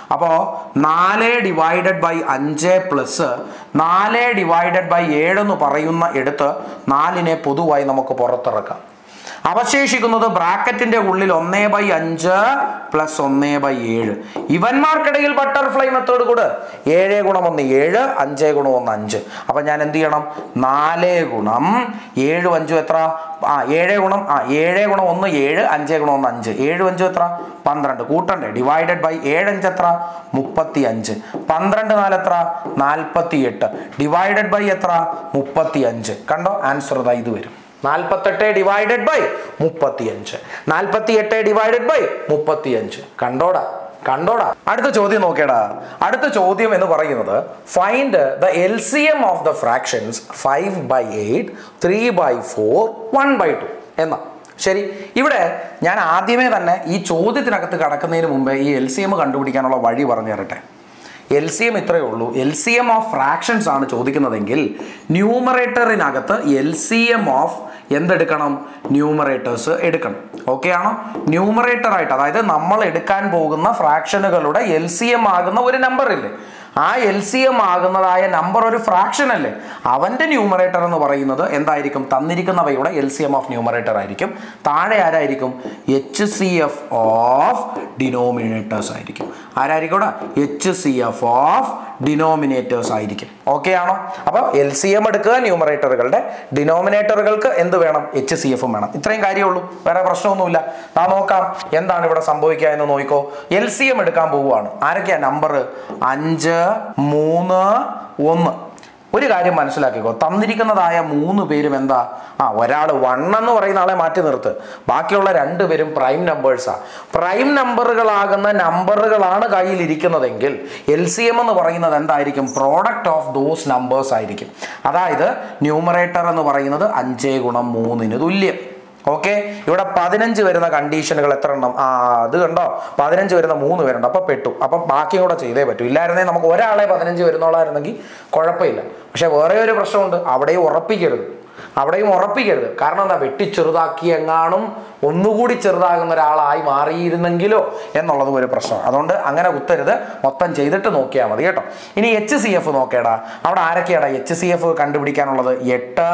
അപ്പോൾ നാല് ഡിവൈഡഡ് ബൈ അഞ്ച് പ്ലസ് നാല് ഡിവൈഡഡ് ബൈ ഏഴ് എന്ന് പറയുന്ന എടുത്ത് നാലിനെ പൊതുവായി നമുക്ക് പുറത്തിറക്കാം അവശേഷിക്കുന്നത് ബ്രാക്കറ്റിന്റെ ഉള്ളിൽ ഒന്നേ ബൈ അഞ്ച് പ്ലസ് ഒന്നേ ബൈ ഏഴ് ഇവന്മാർക്കിടയിൽ ബട്ടർഫ്ലൈ മെത്തേഡ് കൂടെ ഏഴ് ഗുണം ഒന്ന് ഏഴ് അഞ്ച് ഗുണം ഒന്ന് അഞ്ച് അപ്പൊ ഞാൻ എന്ത് ചെയ്യണം നാല് ഗുണം ഏഴും അഞ്ചും എത്ര ആ ഏഴ് ഗുണം ആ ഏഴ് ഗുണം ഒന്ന് ഏഴ് അഞ്ച് ഗുണം ഒന്ന് അഞ്ച് ഏഴും അഞ്ചും എത്ര പന്ത്രണ്ട് കൂട്ടണ്ടേ ഡിവൈഡഡ് ബൈ ഏഴ് അഞ്ച് എത്ര മുപ്പത്തി അഞ്ച് പന്ത്രണ്ട് നാല് എത്ര നാൽപ്പത്തി എട്ട് ഡിവൈഡഡ് ബൈ എത്ര മുപ്പത്തി അഞ്ച് കണ്ടോ ആൻസർ ഇതാ ഇത് വരും നാൽപ്പത്തെട്ട് ഡിവൈഡഡ് ബൈ മുപ്പത്തിയഞ്ച് നാൽപ്പത്തി എട്ട് ഡിവൈഡഡ് ബൈ മുപ്പത്തിയഞ്ച് കണ്ടോടാ കണ്ടോടാ അടുത്ത ചോദ്യം നോക്കേടാ അടുത്ത ചോദ്യം എന്ന് പറയുന്നത് find the L C M of the fractions five by eight three by four one by two എന്നാ ശരി ഇവിടെ ഞാൻ ആദ്യമേ തന്നെ ഈ ചോദ്യത്തിനകത്ത് കടക്കുന്നതിന് മുമ്പേ ഈ എൽ സി എം കണ്ടുപിടിക്കാനുള്ള വഴി പറഞ്ഞു തരട്ടെ എൽ സി എം ഇത്രയേ ഉള്ളൂ L C M of fractions ആണ് ചോദിക്കുന്നതെങ്കിൽ ന്യൂമറേറ്ററിനകത്ത് എൽ സി എം ഓഫ് എന്തെടുക്കണം ന്യൂമറേറ്റേഴ്സ് എടുക്കണം ഓക്കെ ആണോ ന്യൂമറേറ്റർ ആയിട്ട് അതായത് നമ്മൾ എടുക്കാൻ പോകുന്ന ഫ്രാക്ഷനുകളുടെ എൽ സി എം ആകുന്ന ഒരു നമ്പർ ഇല്ലേ ആ എൽ സി എം ആകുന്നതായ നമ്പർ ഒരു ഫ്രാക്ഷൻ അല്ലേ അവന്റെ ന്യൂമറേറ്റർ എന്ന് പറയുന്നത് എന്തായിരിക്കും തന്നിരിക്കുന്നവയുടെ L C M of numerator ആയിരിക്കും താഴെ ആരായിരിക്കും H C F of denominators ആയിരിക്കും ആരായിരിക്കും H C F of denominators ആയിരിക്കും ഓക്കെ ആണോ അപ്പോൾ എൽ സി എം എടുക്കുക ന്യൂമറേറ്ററുകളുടെ ഡിനോമിനേറ്ററുകൾക്ക് എന്ത് വേണം എച്ച് സി എഫും വേണം ഇത്രയും കാര്യമുള്ളൂ വേറെ പ്രശ്നമൊന്നുമില്ല നാ നോക്കാം എന്താണ് ഇവിടെ സംഭവിക്കുക എന്ന് നോക്കിക്കോ എൽ സി എം എടുക്കാൻ പോവുകയാണ് ആരൊക്കെയാ നമ്പർ അഞ്ച് മൂന്ന് ഒന്ന് ഒരു കാര്യം മനസ്സിലാക്കിക്കോ തന്നിരിക്കുന്നതായ മൂന്ന് പേരും എന്താ ആ ഒരാൾ വൺ എന്ന് പറയുന്ന ആളെ മാറ്റി നിർത്ത് ബാക്കിയുള്ള രണ്ട് പേരും പ്രൈം നമ്പേഴ്സാ പ്രൈം നമ്പറുകളാകുന്ന നമ്പറുകളാണ് കയ്യിൽ ഇരിക്കുന്നതെങ്കിൽ എൽ സി എം എന്ന് പറയുന്നത് എന്തായിരിക്കും പ്രോഡക്റ്റ് ഓഫ് ദോസ് നമ്പേഴ്സ് ആയിരിക്കും അതായത് ന്യൂമറേറ്റർ എന്ന് പറയുന്നത് അഞ്ചേ ഗുണം മൂന്നിന് തുല്യം ഓക്കെ ഇവിടെ പതിനഞ്ച് വരുന്ന കണ്ടീഷനുകൾ എത്ര എണ്ണം ആ അത് കണ്ടോ പതിനഞ്ച് വരുന്ന മൂന്ന് പേരുണ്ട് അപ്പൊ പെട്ടു അപ്പൊ ബാക്കിയും കൂടെ ചെയ്തേ പറ്റൂ ഇല്ലായിരുന്നേ നമുക്ക് ഒരാളെ പതിനഞ്ച് വരുന്നോളായിരുന്നെങ്കിൽ കുഴപ്പമില്ല പക്ഷെ വേറെ ഒരു പ്രശ്നമുണ്ട് അവിടെയും ഉറപ്പിക്കരുത് അവിടെയും ഉറപ്പിക്കരുത് കാരണം എന്താ വെട്ടി ചെറുതാക്കി എങ്ങാനും ഒന്നുകൂടി ചെറുതാകുന്ന ഒരാളായി മാറിയിരുന്നെങ്കിലോ എന്നുള്ളത് ഒരു പ്രശ്നം അതുകൊണ്ട് അങ്ങനെ കുത്തരുത് മൊത്തം ചെയ്തിട്ട് നോക്കിയാൽ മതി കേട്ടോ ഇനി എച്ച് സി എഫ് നോക്കേടാ അവിടെ ആരൊക്കെയാടാ എച്ച് സി എഫ് കണ്ടുപിടിക്കാനുള്ളത് എട്ട്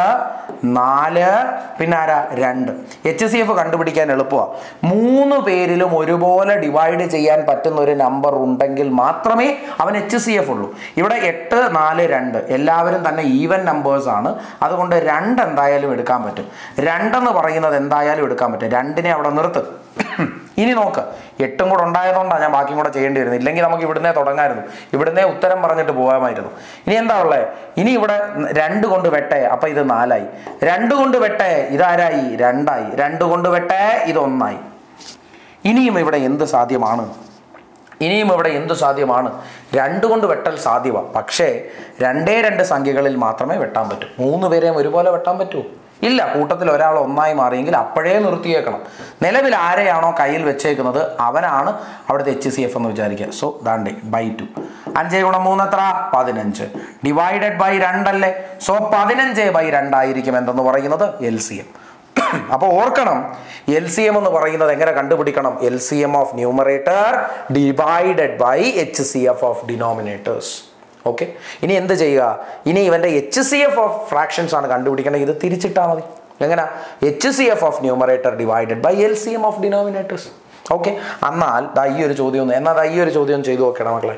നാല് പിന്നെ ആരാ രണ്ട് എച്ച് സി എഫ് കണ്ടുപിടിക്കാൻ എളുപ്പമാണ് മൂന്ന് പേരിലും ഒരുപോലെ ഡിവൈഡ് ചെയ്യാൻ പറ്റുന്ന ഒരു നമ്പർ ഉണ്ടെങ്കിൽ മാത്രമേ അവൻ എച്ച് സി എഫ് ഉള്ളൂ ഇവിടെ എട്ട് നാല് രണ്ട് എല്ലാവരും തന്നെ ഈവൻ നമ്പേഴ്സ് ആണ് അതുകൊണ്ട് രണ്ട് എന്തായാലും എടുക്കാൻ പറ്റും രണ്ടെന്ന് പറയുന്നത് എന്തായാലും എടുക്കാൻ പറ്റും രണ്ടിനെ അവിടെ നിർത്ത് ഇനി നോക്ക് എട്ടും കൂടെ ഉണ്ടായതുകൊണ്ടാണ് ഞാൻ ബാക്കിയും കൂടെ ചെയ്യേണ്ടി വരുന്നത് ഇല്ലെങ്കിൽ നമുക്ക് ഇവിടുന്നേ തുടങ്ങായിരുന്നു ഇവിടുന്നേ ഉത്തരം പറഞ്ഞിട്ട് പോകാമായിരുന്നു ഇനി എന്താ ഉള്ളത് ഇനി ഇവിടെ രണ്ട് കൊണ്ട് വെട്ടേ അപ്പൊ ഇത് നാലായി രണ്ട് കൊണ്ട് വെട്ടേ ഇതാരായി രണ്ടായി രണ്ട് കൊണ്ട് വെട്ടേ ഇത് ഒന്നായി ഇനിയും ഇവിടെ എന്ത് സാധ്യമാണ് ഇനിയും ഇവിടെ എന്തു സാധ്യമാണ് രണ്ട് കൊണ്ട് വെട്ടൽ സാധ്യമാണ് പക്ഷേ രണ്ടേ രണ്ട് സംഖ്യകളിൽ മാത്രമേ വെട്ടാൻ പറ്റൂ മൂന്ന് പേരെയും ഒരുപോലെ വെട്ടാൻ പറ്റൂ ഇല്ല കൂട്ടത്തിൽ ഒരാൾ ഒന്നായി മാറിയെങ്കിൽ അപ്പോഴേ നിർത്തിയേക്കണം നിലവിൽ ആരെയാണോ കയ്യിൽ വെച്ചേക്കുന്നത് അവനാണ് അവിടുത്തെ എച്ച് സി എഫ് എന്ന് വിചാരിക്കുക സോ ദാണ്ടേ ബൈ ടു അഞ്ച് ഗുണം മൂന്ന് എത്ര പതിനഞ്ച് ഡിവൈഡഡ് ബൈ രണ്ടല്ലേ സോ പതിനഞ്ച് ബൈ രണ്ടായിരിക്കും എന്തെന്ന് പറയുന്നത് എൽ സി എം അപ്പോൾ ഓർക്കണം എൽ സി എം എന്ന് പറയുന്നത് എങ്ങനെ കണ്ടുപിടിക്കണം L C M of numerator divided by H C F of denominators okay ഇനി എന്ത് ചെയ്യുക ഇനി ഇവന്റെ H C F of fractions ആണ് കണ്ടുപിടിക്കേണ്ടത് ഇത് തിരിച്ചിട്ടാൽ മതി എങ്ങനെ H C F of numerator divided by L C M of denominators okay എന്നാൽ ദാ ഈ ഒരു ചോദ്യം ഒന്ന് എന്നാൽ ദാ ഈ ഒരു ചോദ്യം ചെയ്തു നോക്കണം മക്കളെ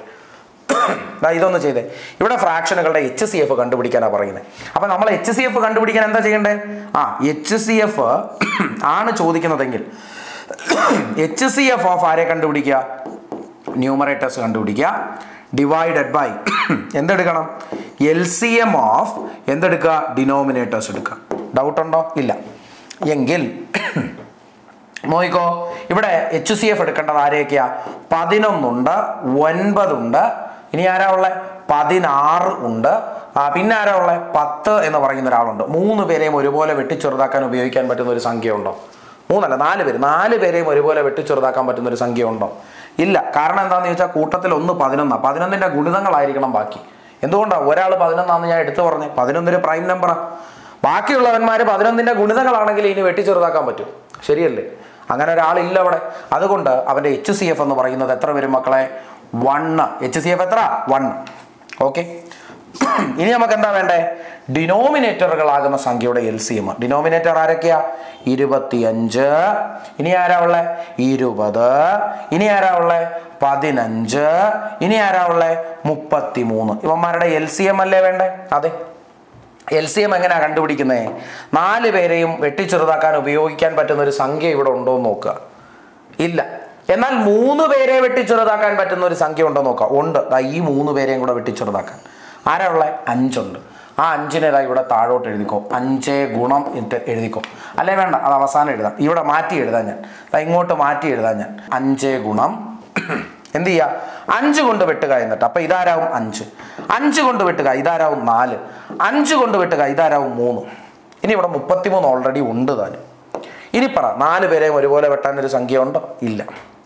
ദാ ഇതൊന്ന് ചെയ്തേ ഇവിടെ ഫ്രാക്ഷനുകളുടെ എച്ച് സി എഫ് കണ്ടുപിടിക്കാനാണ് പറയുന്നത് അപ്പൊ നമ്മൾ എച്ച് സി എഫ് കണ്ടുപിടിക്കാൻ എന്താ ചെയ്യേണ്ടത് ആ എച്ച് സി എഫ് ആണ് ചോദിക്കുന്നതെങ്കിൽ എച്ച് സി എഫ് ഓഫ് ആരെ കണ്ടുപിടിക്കുക ന്യൂമറേറ്റേഴ്സ് കണ്ടുപിടിക്കുക ഡിവൈഡഡ് ബൈ എന്തെടുക്കണം എൽ സി എം ഓഫ് എന്തെടുക്കുക ഡിനോമിനേറ്റേഴ്സ് എടുക്കുക ഡൗട്ട് ഉണ്ടോ ഇല്ല എങ്കിൽ നോയിക്കോ ഇവിടെ എച്ച് സി എഫ് എടുക്കേണ്ടത് ആരെയൊക്കെയാ പതിനൊന്നുണ്ട് ഒൻപതുണ്ട് ഇനി ആരാ ഉള്ളത് പതിനാറ് ഉണ്ട് ആ, പിന്നെ ആരാ ഉള്ളത് പത്ത് എന്ന് പറയുന്ന ഒരാളുണ്ട് മൂന്ന് പേരെയും ഒരുപോലെ വെട്ടിച്ചെറുതാക്കാൻ ഉപയോഗിക്കാൻ പറ്റുന്ന ഒരു സംഖ്യ ഉണ്ടോ മൂന്നല്ല നാല് പേര് നാല് പേരെയും ഒരുപോലെ വെട്ടിച്ചെറുതാക്കാൻ പറ്റുന്ന ഒരു സംഖ്യ ഉണ്ടോ ഇല്ല കാരണം എന്താണെന്ന് ചോദിച്ചാൽ കൂട്ടത്തിൽ ഒന്ന് പതിനൊന്നാണ് പതിനൊന്നിന്റെ ഗുണിതങ്ങളായിരിക്കണം ബാക്കി എന്തുകൊണ്ടാണ് ഒരാൾ പതിനൊന്നാന്ന് ഞാൻ എടുത്തു പറഞ്ഞു പതിനൊന്നിന് പ്രൈം നമ്പറാ ബാക്കിയുള്ളവന്മാർ പതിനൊന്നിന്റെ ഗുണിതങ്ങളാണെങ്കിൽ ഇനി വെട്ടിച്ചെറുതാക്കാൻ പറ്റും ശരിയല്ലേ അങ്ങനെ ഒരാളില്ല അവിടെ അതുകൊണ്ട് അവന്റെ എച്ച് സി എഫ് എന്ന് പറയുന്നത് എത്ര വരും മക്കളെ വണ്ണ് എച്ച് സി എഫ് എത്ര വൺ ഓക്കെ ഇനി നമുക്ക് എന്താ വേണ്ടേ ഡിനോമിനേറ്ററുകളാകുന്ന സംഖ്യയുടെ എൽ സി എം ഡിനോമിനേറ്റർ ആരൊക്കെയാ ഇരുപത്തിയഞ്ച് ഇനി ആരാ ഉള്ളേ ഇരുപത് ഇനി ആരാ ഉള്ളേ പതിനഞ്ച് ഇനി ആരാ ഉള്ളേ മുപ്പത്തി മൂന്ന് ഇവന്മാരുടെ എൽ സി എം അല്ലേ വേണ്ടേ അതെ എൽ സി എം എങ്ങനെയാ കണ്ടുപിടിക്കുന്നത് നാല് പേരെയും വെട്ടിച്ചെറുതാക്കാൻ ഉപയോഗിക്കാൻ പറ്റുന്ന ഒരു സംഖ്യ ഇവിടെ ഉണ്ടോ എന്ന് നോക്കുക ഇല്ല എന്നാൽ മൂന്ന് പേരെ വെട്ടിച്ചെറുതാക്കാൻ പറ്റുന്ന ഒരു സംഖ്യ ഉണ്ടോ നോക്കാം ഉണ്ട് ദാ ഈ മൂന്ന് പേരെയും കൂടെ വെട്ടിച്ചെറുതാക്കാൻ ആരാ ഉള്ളത് അഞ്ചുണ്ട് ആ അഞ്ചിനെ ഇതാ ഇവിടെ താഴോട്ട് എഴുതിക്കോ അഞ്ചേ ഗുണം ഇട്ട് എഴുതിക്കോ അല്ലേ വേണ്ട അത് അവസാനം എഴുതാം ഇവിടെ മാറ്റി എഴുതാം ഞാൻ ദാ ഇങ്ങോട്ട് മാറ്റി എഴുതാം ഞാൻ അഞ്ചേ ഗുണം എന്ത് ചെയ്യുക അഞ്ച് കൊണ്ട് വെട്ടുക എന്നിട്ട് അപ്പൊ ഇതാരാവും അഞ്ച് അഞ്ച് കൊണ്ട് വെട്ടുക ഇതാരാവും നാല് അഞ്ച് കൊണ്ട് വെട്ടുക ഇതാരാവും മൂന്ന് ഇനി ഇവിടെ മുപ്പത്തിമൂന്ന് ഓൾറെഡി ഉണ്ട് താനും ഇനി പറ നാല് പേരെയും ഒരുപോലെ വെട്ടാൻ ഒരു സംഖ്യ ഉണ്ടോ ഇല്ല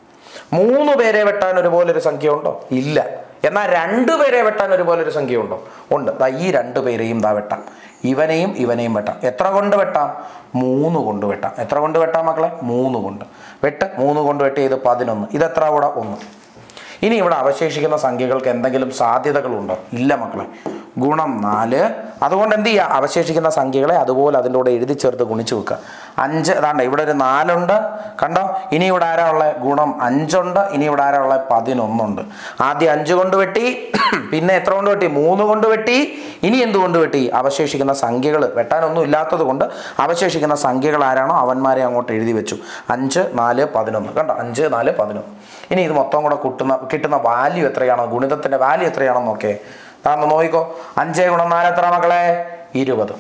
മൂന്ന് പേരെ വെട്ടാൻ ഒരുപോലെ ഒരു സംഖ്യ ഉണ്ടോ ഇല്ല എന്നാൽ രണ്ടു പേരെ വെട്ടാൻ ഒരുപോലെ ഒരു സംഖ്യ ഉണ്ടോ ഉണ്ട് ദാ ഈ രണ്ടു പേരെയും ദാ വെട്ടാം ഇവനെയും ഇവനെയും വെട്ടാം എത്ര കൊണ്ട് വെട്ടാം മൂന്ന് കൊണ്ട് വെട്ടാം എത്ര കൊണ്ട് വെട്ടാം മക്കളെ മൂന്ന് കൊണ്ട് വെട്ട് മൂന്ന് കൊണ്ട് വെട്ടി ഇത് പതിനൊന്ന് ഇത് എത്ര കൂടെ ഒന്ന് ഇനി ഇവിടെ അവശേഷിക്കുന്ന സംഖ്യകൾക്ക് എന്തെങ്കിലും സാധ്യതകളുണ്ടോ ഇല്ല മക്കളെ ഗുണം നാല് അതുകൊണ്ട് എന്ത് ചെയ്യുക അവശേഷിക്കുന്ന സംഖ്യകളെ അതുപോലെ അതിൻ്റെ കൂടെ എഴുതി ചേർത്ത് ഗുണിച്ച് വെക്കുക അഞ്ച് അതാണ്ട് ഇവിടെ ഒരു നാലുണ്ട് കണ്ടോ ഇനി ഇവിടെ ആരാ ഉള്ളത് ഗുണം അഞ്ചുണ്ട് ഇനി ഇവിടെ ആരാ ഉള്ളത് പതിനൊന്നുണ്ട് ആദ്യം അഞ്ച് കൊണ്ട് വെട്ടി പിന്നെ എത്ര കൊണ്ട് വെട്ടി മൂന്ന് കൊണ്ട് വെട്ടി ഇനി എന്തുകൊണ്ട് വെട്ടി അവശേഷിക്കുന്ന സംഖ്യകൾ വെട്ടാനൊന്നും ഇല്ലാത്തത് കൊണ്ട് അവശേഷിക്കുന്ന സംഖ്യകൾ ആരാണോ അവന്മാരെ അങ്ങോട്ട് എഴുതി വെച്ചു അഞ്ച് നാല് പതിനൊന്ന് കണ്ടോ അഞ്ച് നാല് പതിനൊന്ന് ഇനി ഇത് മൊത്തം കൂടെ കിട്ടുന്ന കിട്ടുന്ന വാല്യൂ എത്രയാണോ ഗുണിതത്തിന്റെ വാല്യൂ എത്രയാണോ നോക്കേ താന്ന് നോക്കിക്കോ അഞ്ചേ ഗുണം നാല് എത്ര മക്കളെ ഇരുപത്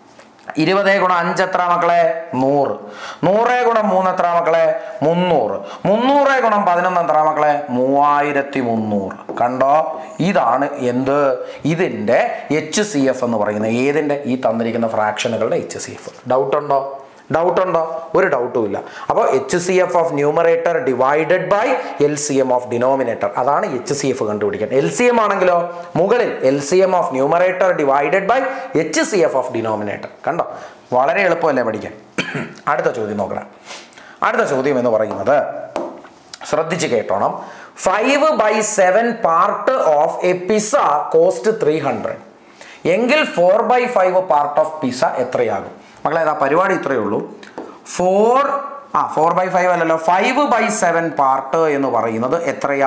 ഇരുപതേ ഗുണം അഞ്ച് എത്ര മക്കളെ നൂറ് നൂറേ ഗുണം മൂന്ന് എത്ര മക്കളെ മുന്നൂറ് മുന്നൂറേ ഗുണം പതിനൊന്ന് എത്ര മക്കളെ മൂവായിരത്തി മുന്നൂറ് കണ്ടോ ഇതാണ് എന്ത് ഇതിന്റെ എച്ച് സി എഫ് എന്ന് പറയുന്നത് ഏതിന്റെ ഈ തന്നിരിക്കുന്ന ഫ്രാക്ഷനുകളുടെ എച്ച് സി എഫ് ഡൗട്ട് ഉണ്ടോ ഡൗട്ട് ഉണ്ടോ ഒരു ഡൗട്ടും ഇല്ല അപ്പോൾ H C F of numerator divided by L C M of denominator അതാണ് എച്ച് സി എഫ് കണ്ടുപിടിക്കാൻ എൽ സി എം ആണെങ്കിലോ മുകളിൽ L C M of numerator divided by H C F of denominator കണ്ടോ വളരെ എളുപ്പമല്ലേ പഠിക്കാൻ അടുത്ത ചോദ്യം നോക്കണം അടുത്ത ചോദ്യം എന്ന് പറയുന്നത് ശ്രദ്ധിച്ച് കേട്ടോണം five by seven part of a pizza cost three hundred എങ്കിൽ four by five part of pizza എത്രയാകും മക്കളെ ആ പരിപാടി ഇത്രയേ ഉള്ളൂ ഫോർ ആ ഫോർ ബൈ ഫൈവ് അല്ലല്ലോ ഫൈവ് ബൈ സെവൻ പാർട്ട് എന്ന് പറയുന്നത് എത്രയാ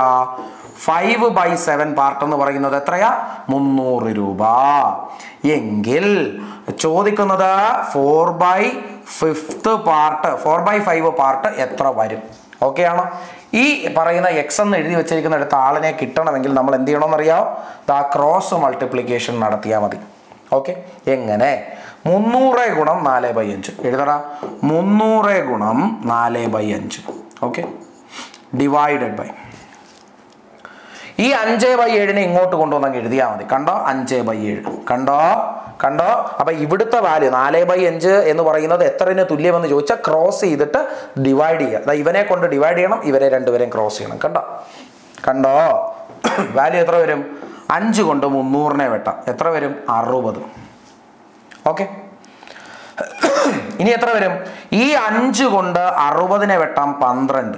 ഫൈവ് ബൈ സെവൻ പാർട്ട് എന്ന് പറയുന്നത് എത്രയാ മുന്നൂറ് രൂപ എങ്കിൽ ചോദിക്കുന്നത് four by fifth part four by five part എത്ര വരും ഓക്കെ ആണോ ഈ പറയുന്ന എക്സ് എന്ന് എഴുതി വെച്ചിരിക്കുന്ന അടുത്ത ആളിനെ കിട്ടണമെങ്കിൽ നമ്മൾ എന്ത് ചെയ്യണമെന്നറിയാമോ ദാ ക്രോസ് മൾട്ടിപ്ലിക്കേഷൻ നടത്തിയാൽ മതി ഓക്കെ എങ്ങനെ മുന്നൂറ് ഗുണം നാല് ബൈ അഞ്ച് എഴുതടാ മുന്നൂറ് ഗുണം നാല് ബൈ അഞ്ച് ഓക്കെ ഡിവൈഡഡ് ബൈ ഈ അഞ്ച് ബൈ ഏഴിനെ ഇങ്ങോട്ട് കൊണ്ടുവന്നങ്ങ് എഴുതിയാൽ മതി കണ്ടോ അഞ്ച് ബൈ ഏഴ് കണ്ടോ കണ്ടോ അപ്പൊ ഇവിടുത്തെ വാല്യൂ നാല് ബൈ അഞ്ച് എന്ന് പറയുന്നത് എത്രന് തുല്യമെന്ന് ചോദിച്ചാൽ ക്രോസ് ചെയ്തിട്ട് ഡിവൈഡ് ചെയ്യുക അതാ ഇവനെ കൊണ്ട് ഡിവൈഡ് ചെയ്യണം ഇവരെ രണ്ടുപേരെയും ക്രോസ് ചെയ്യണം കണ്ടോ കണ്ടോ വാല്യൂ എത്ര വരും അഞ്ച് കൊണ്ട് മുന്നൂറിനെ വെട്ടാം എത്ര വരും അറുപത് ഓക്കെ ഇനി എത്ര വരും ഈ അഞ്ച് കൊണ്ട് അറുപതിനെ വെട്ടാം പന്ത്രണ്ട്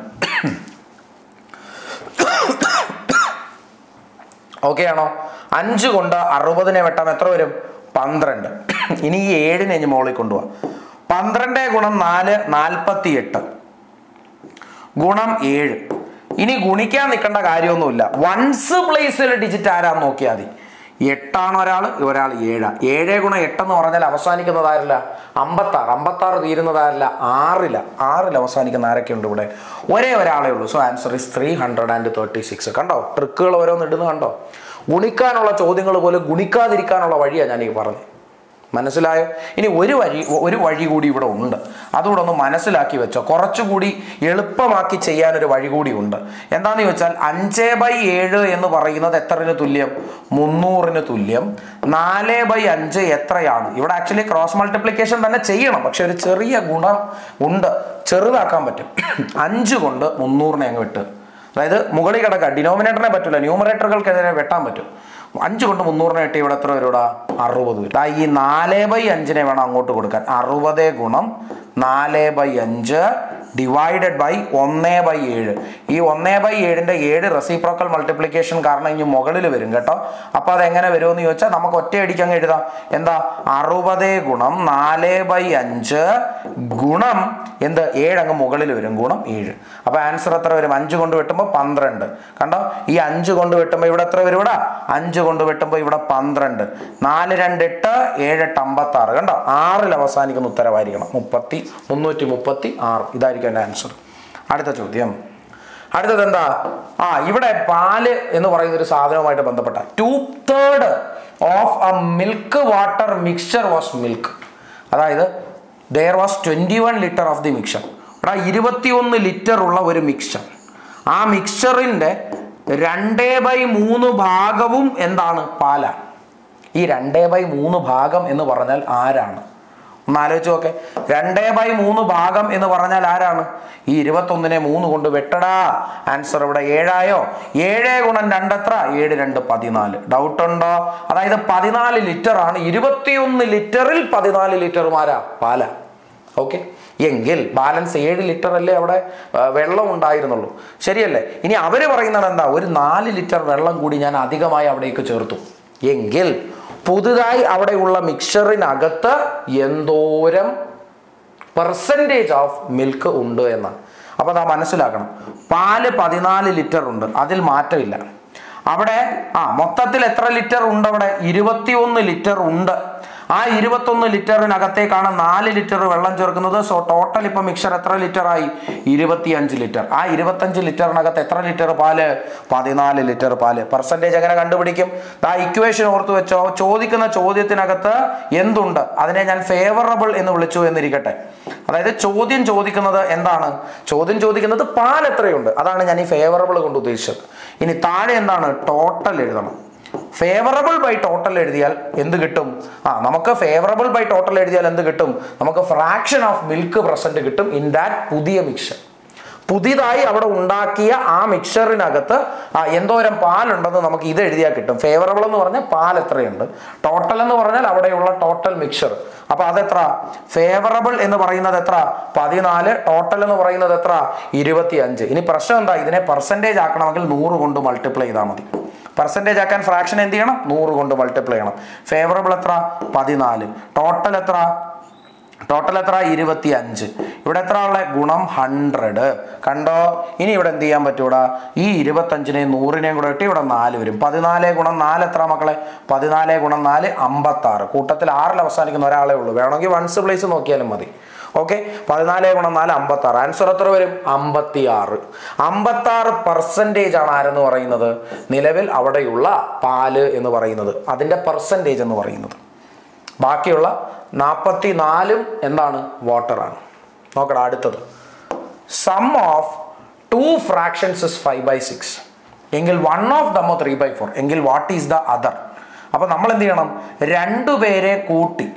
ഓക്കെ ആണോ അഞ്ച് കൊണ്ട് അറുപതിനെ വെട്ടാം എത്ര വരും പന്ത്രണ്ട് ഇനി ഈ ഏഴിനെ ഇനി മുകളിൽ കൊണ്ടുപോവാം പന്ത്രണ്ട് ഗുണം നാല് നാൽപ്പത്തി എട്ട് ഗുണം ഏഴ് ഇനി ഗുണിക്കാൻ നിൽക്കേണ്ട കാര്യമൊന്നുമില്ല വൺസ് പ്ലേസിൽ ഡിജിറ്റ് ആരാന്ന് നോക്കിയാൽ മതി എട്ടാണ് ഒരാൾ ഒരാൾ ഏഴാ ഏഴ് ഗുണം എട്ടെന്ന് പറഞ്ഞാൽ അവസാനിക്കുന്നതാരില്ല അമ്പത്താറ് അമ്പത്താറ് തീരുന്നതാരില്ല ആറില്ല ആറിൽ അവസാനിക്കുന്ന ആരൊക്കെ ഉണ്ട് ഇവിടെ ഒരേ ഒരാളേ ഉള്ളൂ so answer is three hundred and thirty six കണ്ടോ ട്രിക്കുകൾ ഓരോന്ന് ഇടുന്ന കണ്ടോ ഗുണിക്കാനുള്ള ചോദ്യങ്ങൾ പോലും ഗുണിക്കാതിരിക്കാനുള്ള വഴിയാണ് ഞാൻ ഈ പറഞ്ഞത് മനസ്സിലായോ ഇനി ഒരു വഴി ഒരു വഴി കൂടി ഇവിടെ ഉണ്ട് അതുകൂടെ ഒന്ന് മനസ്സിലാക്കി വെച്ചോ കുറച്ചുകൂടി എളുപ്പമാക്കി ചെയ്യാൻ ഒരു വഴി കൂടി ഉണ്ട് എന്താന്ന് ചോദിച്ചാൽ അഞ്ച് ബൈ ഏഴ് എന്ന് പറയുന്നത് എത്രന് തുല്യം മുന്നൂറിന് തുല്യം നാല് ബൈ അഞ്ച് എത്രയാണ് ഇവിടെ ആക്ച്വലി ക്രോസ് മൾട്ടിപ്ലിക്കേഷൻ തന്നെ ചെയ്യണം പക്ഷെ ഒരു ചെറിയ ഗുണം ഉണ്ട് ചെറുതാക്കാൻ പറ്റും അഞ്ച് കൊണ്ട് മുന്നൂറിനെ അങ്ങ് വിട്ട് അതായത് മുകളിൽ കിടക്കുക ഡിനോമിനേറ്ററിനെ പറ്റില്ല ന്യൂമറേറ്ററുകൾക്കെതിരെ വെട്ടാൻ പറ്റും അഞ്ച് കൊണ്ട് മുന്നൂറിനെ കിട്ടി ഇവിടെ എത്ര വരൂടാ അറുപത് വരും ദാ ഈ നാല് ബൈ അഞ്ചിനെ വേണം അങ്ങോട്ട് കൊടുക്കാൻ അറുപത് ഗുണം നാല് ബൈ അഞ്ച് ഡിവൈഡഡ് ബൈ ഒന്ന് ബൈ ഏഴ് ഈ ഒന്ന് ബൈ ഏഴിൻ്റെ ഏഴ് റെസിപ്രോക്കൽ മൾട്ടിപ്ലിക്കേഷൻ കാരണം ഇനി മുകളിൽ വരും കേട്ടോ അപ്പോൾ അത് എങ്ങനെ വരുമെന്ന് ചോദിച്ചാൽ നമുക്ക് ഒറ്റയടിക്ക് അങ്ങ് എഴുതാം എന്താ അറുപത് ഗുണം നാല് ബൈ അഞ്ച് ഗുണം എന്ത് ഏഴ് അങ്ങ് മുകളിൽ വരും ഗുണം ഏഴ് അപ്പോൾ ആൻസർ എത്ര വരും അഞ്ച് കൊണ്ട് വെട്ടുമ്പോൾ പന്ത്രണ്ട് കണ്ടോ ഈ അഞ്ച് കൊണ്ട് വെട്ടുമ്പോൾ ഇവിടെ എത്ര വരും ഇവിടെ അഞ്ച് കൊണ്ട് വെട്ടുമ്പോൾ ഇവിടെ പന്ത്രണ്ട് നാല് രണ്ട് എട്ട് ഏഴ് എട്ട് അമ്പത്തി ആറ് കണ്ടോ ആറിൽ അവസാനിക്കുന്ന ഉത്തരവായിരിക്കണം മുപ്പത്തി മുന്നൂറ്റി മുപ്പത്തി ആറ് ഇതായിരിക്കും എൻ്റെ ആൻസർ അടുത്ത ചോദ്യം അടുത്തത് എന്താ ആ ഇവിടെ പാല് എന്ന് പറയുന്ന ഒരു സാധനവുമായിട്ട് ബന്ധപ്പെട്ട two third of a milk water mixture was milk അതായത് there was twenty one litre of the mixture ഇവിടെ ഇരുപത്തിയൊന്ന് ലിറ്റർ ഉള്ള ഒരു മിക്സ്ചർ ആ മിക്സ്ചറിൻ്റെ രണ്ടേ ബൈ മൂന്ന് ഭാഗവും എന്താണ് പാലാണ് ഈ രണ്ടേ ബൈ മൂന്ന് ഭാഗം എന്ന് പറഞ്ഞാൽ ആരാണ് ഒന്ന് ആലോചിച്ച് നോക്കെ രണ്ടേ ബൈ മൂന്ന് ഭാഗം എന്ന് പറഞ്ഞാൽ ആരാണ് ഈ ഇരുപത്തൊന്നിനെ മൂന്ന് കൊണ്ട് വെട്ടടാ ആൻസർ ഇവിടെ ഏഴായോ ഏഴ് ഗുണം രണ്ടെത്ര ഏഴ് രണ്ട് പതിനാല് ഡൗട്ട് ഉണ്ടോ അതായത് പതിനാല് ലിറ്റർ ആണ് ഇരുപത്തിയൊന്ന് ലിറ്ററിൽ പതിനാല് ലിറ്റർ മാരാ പാല ഓക്കെ എങ്കിൽ ബാലൻസ് ഏഴ് ലിറ്റർ അല്ലേ അവിടെ ആ, വെള്ളം ഉണ്ടായിരുന്നുള്ളൂ ശരിയല്ലേ ഇനി അവർ പറയുന്നത് എന്താ ഒരു നാല് ലിറ്റർ വെള്ളം കൂടി ഞാൻ അധികമായി അവിടേക്ക് ചേർത്തു എങ്കിൽ പുതുതായി അവിടെയുള്ള മിക്സറിനകത്ത് എന്തോരം പെർസെൻറ്റേജ് ഓഫ് മിൽക്ക് ഉണ്ട് എന്നാണ് അപ്പോൾ നാം മനസ്സിലാക്കണം പാല് പതിനാല് ലിറ്റർ ഉണ്ട് അതിൽ മാറ്റമില്ല അവിടെ ആ മൊത്തത്തിൽ എത്ര ലിറ്റർ ഉണ്ട് അവിടെ ഇരുപത്തിയൊന്ന് ലിറ്റർ ഉണ്ട് ആ ഇരുപത്തൊന്ന് ലിറ്ററിനകത്തേക്കാണ് നാല് ലിറ്റർ വെള്ളം ചേർക്കുന്നത് സോ ടോട്ടൽ ഇപ്പം മിക്സർ എത്ര ലിറ്റർ ആയി ഇരുപത്തിയഞ്ച് ലിറ്റർ ആ ഇരുപത്തഞ്ച് ലിറ്ററിനകത്ത് എത്ര ലിറ്റർ പാല് പതിനാല് ലിറ്റർ പാല് പെർസെൻറ്റേജ് എങ്ങനെ കണ്ടുപിടിക്കും ആ ഇക്വേഷൻ ഓർത്ത് വെച്ചോ ചോദിക്കുന്ന ചോദ്യത്തിനകത്ത് എന്തുണ്ട് അതിനെ ഞാൻ ഫേവറബിൾ എന്ന് വിളിച്ചു എന്നിരിക്കട്ടെ അതായത് ചോദ്യം ചോദിക്കുന്നത് എന്താണ് ചോദ്യം ചോദിക്കുന്നത് പാൽ എത്രയുണ്ട് അതാണ് ഞാൻ ഈ ഫേവറബിൾ കൊണ്ട് ഉദ്ദേശിച്ചത് ഇനി താഴെ എന്താണ് ടോട്ടൽ എഴുതണം ഫേവറബിൾ ബൈ ടോട്ടൽ എഴുതിയാൽ എന്ത് കിട്ടും ആ നമുക്ക് ഫേവറബിൾ ബൈ ടോട്ടൽ എഴുതിയാൽ എന്ത് കിട്ടും നമുക്ക് ഫ്രാക്ഷൻ ഓഫ് മിൽക്ക് പ്രസന്റ് കിട്ടും ഇൻ ദാറ്റ് പുതിയ മിക്സർ പുതിയതായി അവിടെ ഉണ്ടാക്കിയ ആ മിക്സറിനകത്ത് ആ എന്തോരം പാലുണ്ടെന്ന് നമുക്ക് ഇത് എഴുതിയാൽ കിട്ടും ഫേവറബിൾ എന്ന് പറഞ്ഞാൽ പാൽ എത്രയുണ്ട് ടോട്ടൽ എന്ന് പറഞ്ഞാൽ അവിടെയുള്ള ടോട്ടൽ മിക്സർ അപ്പൊ അതെത്ര ഫേവറബിൾ എന്ന് പറയുന്നത് എത്ര പതിനാല് ടോട്ടൽ എന്ന് പറയുന്നത് എത്ര ഇരുപത്തി അഞ്ച് ഇനി പ്രശ്നം എന്താ ഇതിനെ പെർസെൻറ്റേജ് ആക്കണമെങ്കിൽ നൂറ് കൊണ്ട് മൾട്ടിപ്ലൈ ചെയ്താൽ മതി പെർസെൻറ്റേജ് ആക്കാൻ ഫ്രാക്ഷൻ എന്ത് ചെയ്യണം നൂറ് കൊണ്ട് മൾട്ടിപ്ലൈ ചെയ്യണം ഫേവറബിൾ എത്ര പതിനാല് ടോട്ടൽ എത്ര ടോട്ടൽ എത്ര ഇരുപത്തി അഞ്ച് ഇവിടെ എത്ര ഉള്ള ഗുണം ഹൺഡ്രഡ് കണ്ടോ ഇനി ഇവിടെ എന്ത് ചെയ്യാൻ പറ്റൂടാ ഈ ഇരുപത്തഞ്ചിനെയും നൂറിനെയും കൂടെ ഇട്ട് ഇവിടെ നാല് വരും പതിനാല് ഗുണം നാല് എത്ര മക്കളെ പതിനാല് ഗുണം നാല് അമ്പത്തി ആറ് കൂട്ടത്തിൽ ആറിൽ അവസാനിക്കുന്ന ഒരാളെ ഉള്ളൂ വേണമെങ്കിൽ വൺസ് പ്ലേസ് നോക്കിയാലും മതി ഓക്കെ പതിനാല് ഗുണം നാല് അമ്പത്തി ആറ് ആൻസർ എത്ര വരും അമ്പത്തി ആറ് അമ്പത്തി ആറ് പെർസെൻറ്റേജ് ആണ് ആരെന്ന് പറയുന്നത് നിലവിൽ അവിടെയുള്ള പാല് എന്ന് പറയുന്നത് അതിൻ്റെ പെർസെൻറ്റേജ് എന്ന് പറയുന്നത് ബാക്കിയുള്ള നാൽപ്പത്തി നാലും എന്താണ് വാട്ടറാണ് നോക്കടാ അടുത്തത് sum of two fractions is five by six എങ്കിൽ one of them three by four എങ്കിൽ വാട്ട് ഈസ് ദ അതർ അപ്പൊ നമ്മൾ എന്ത് ചെയ്യണം രണ്ടുപേരെ കൂട്ടി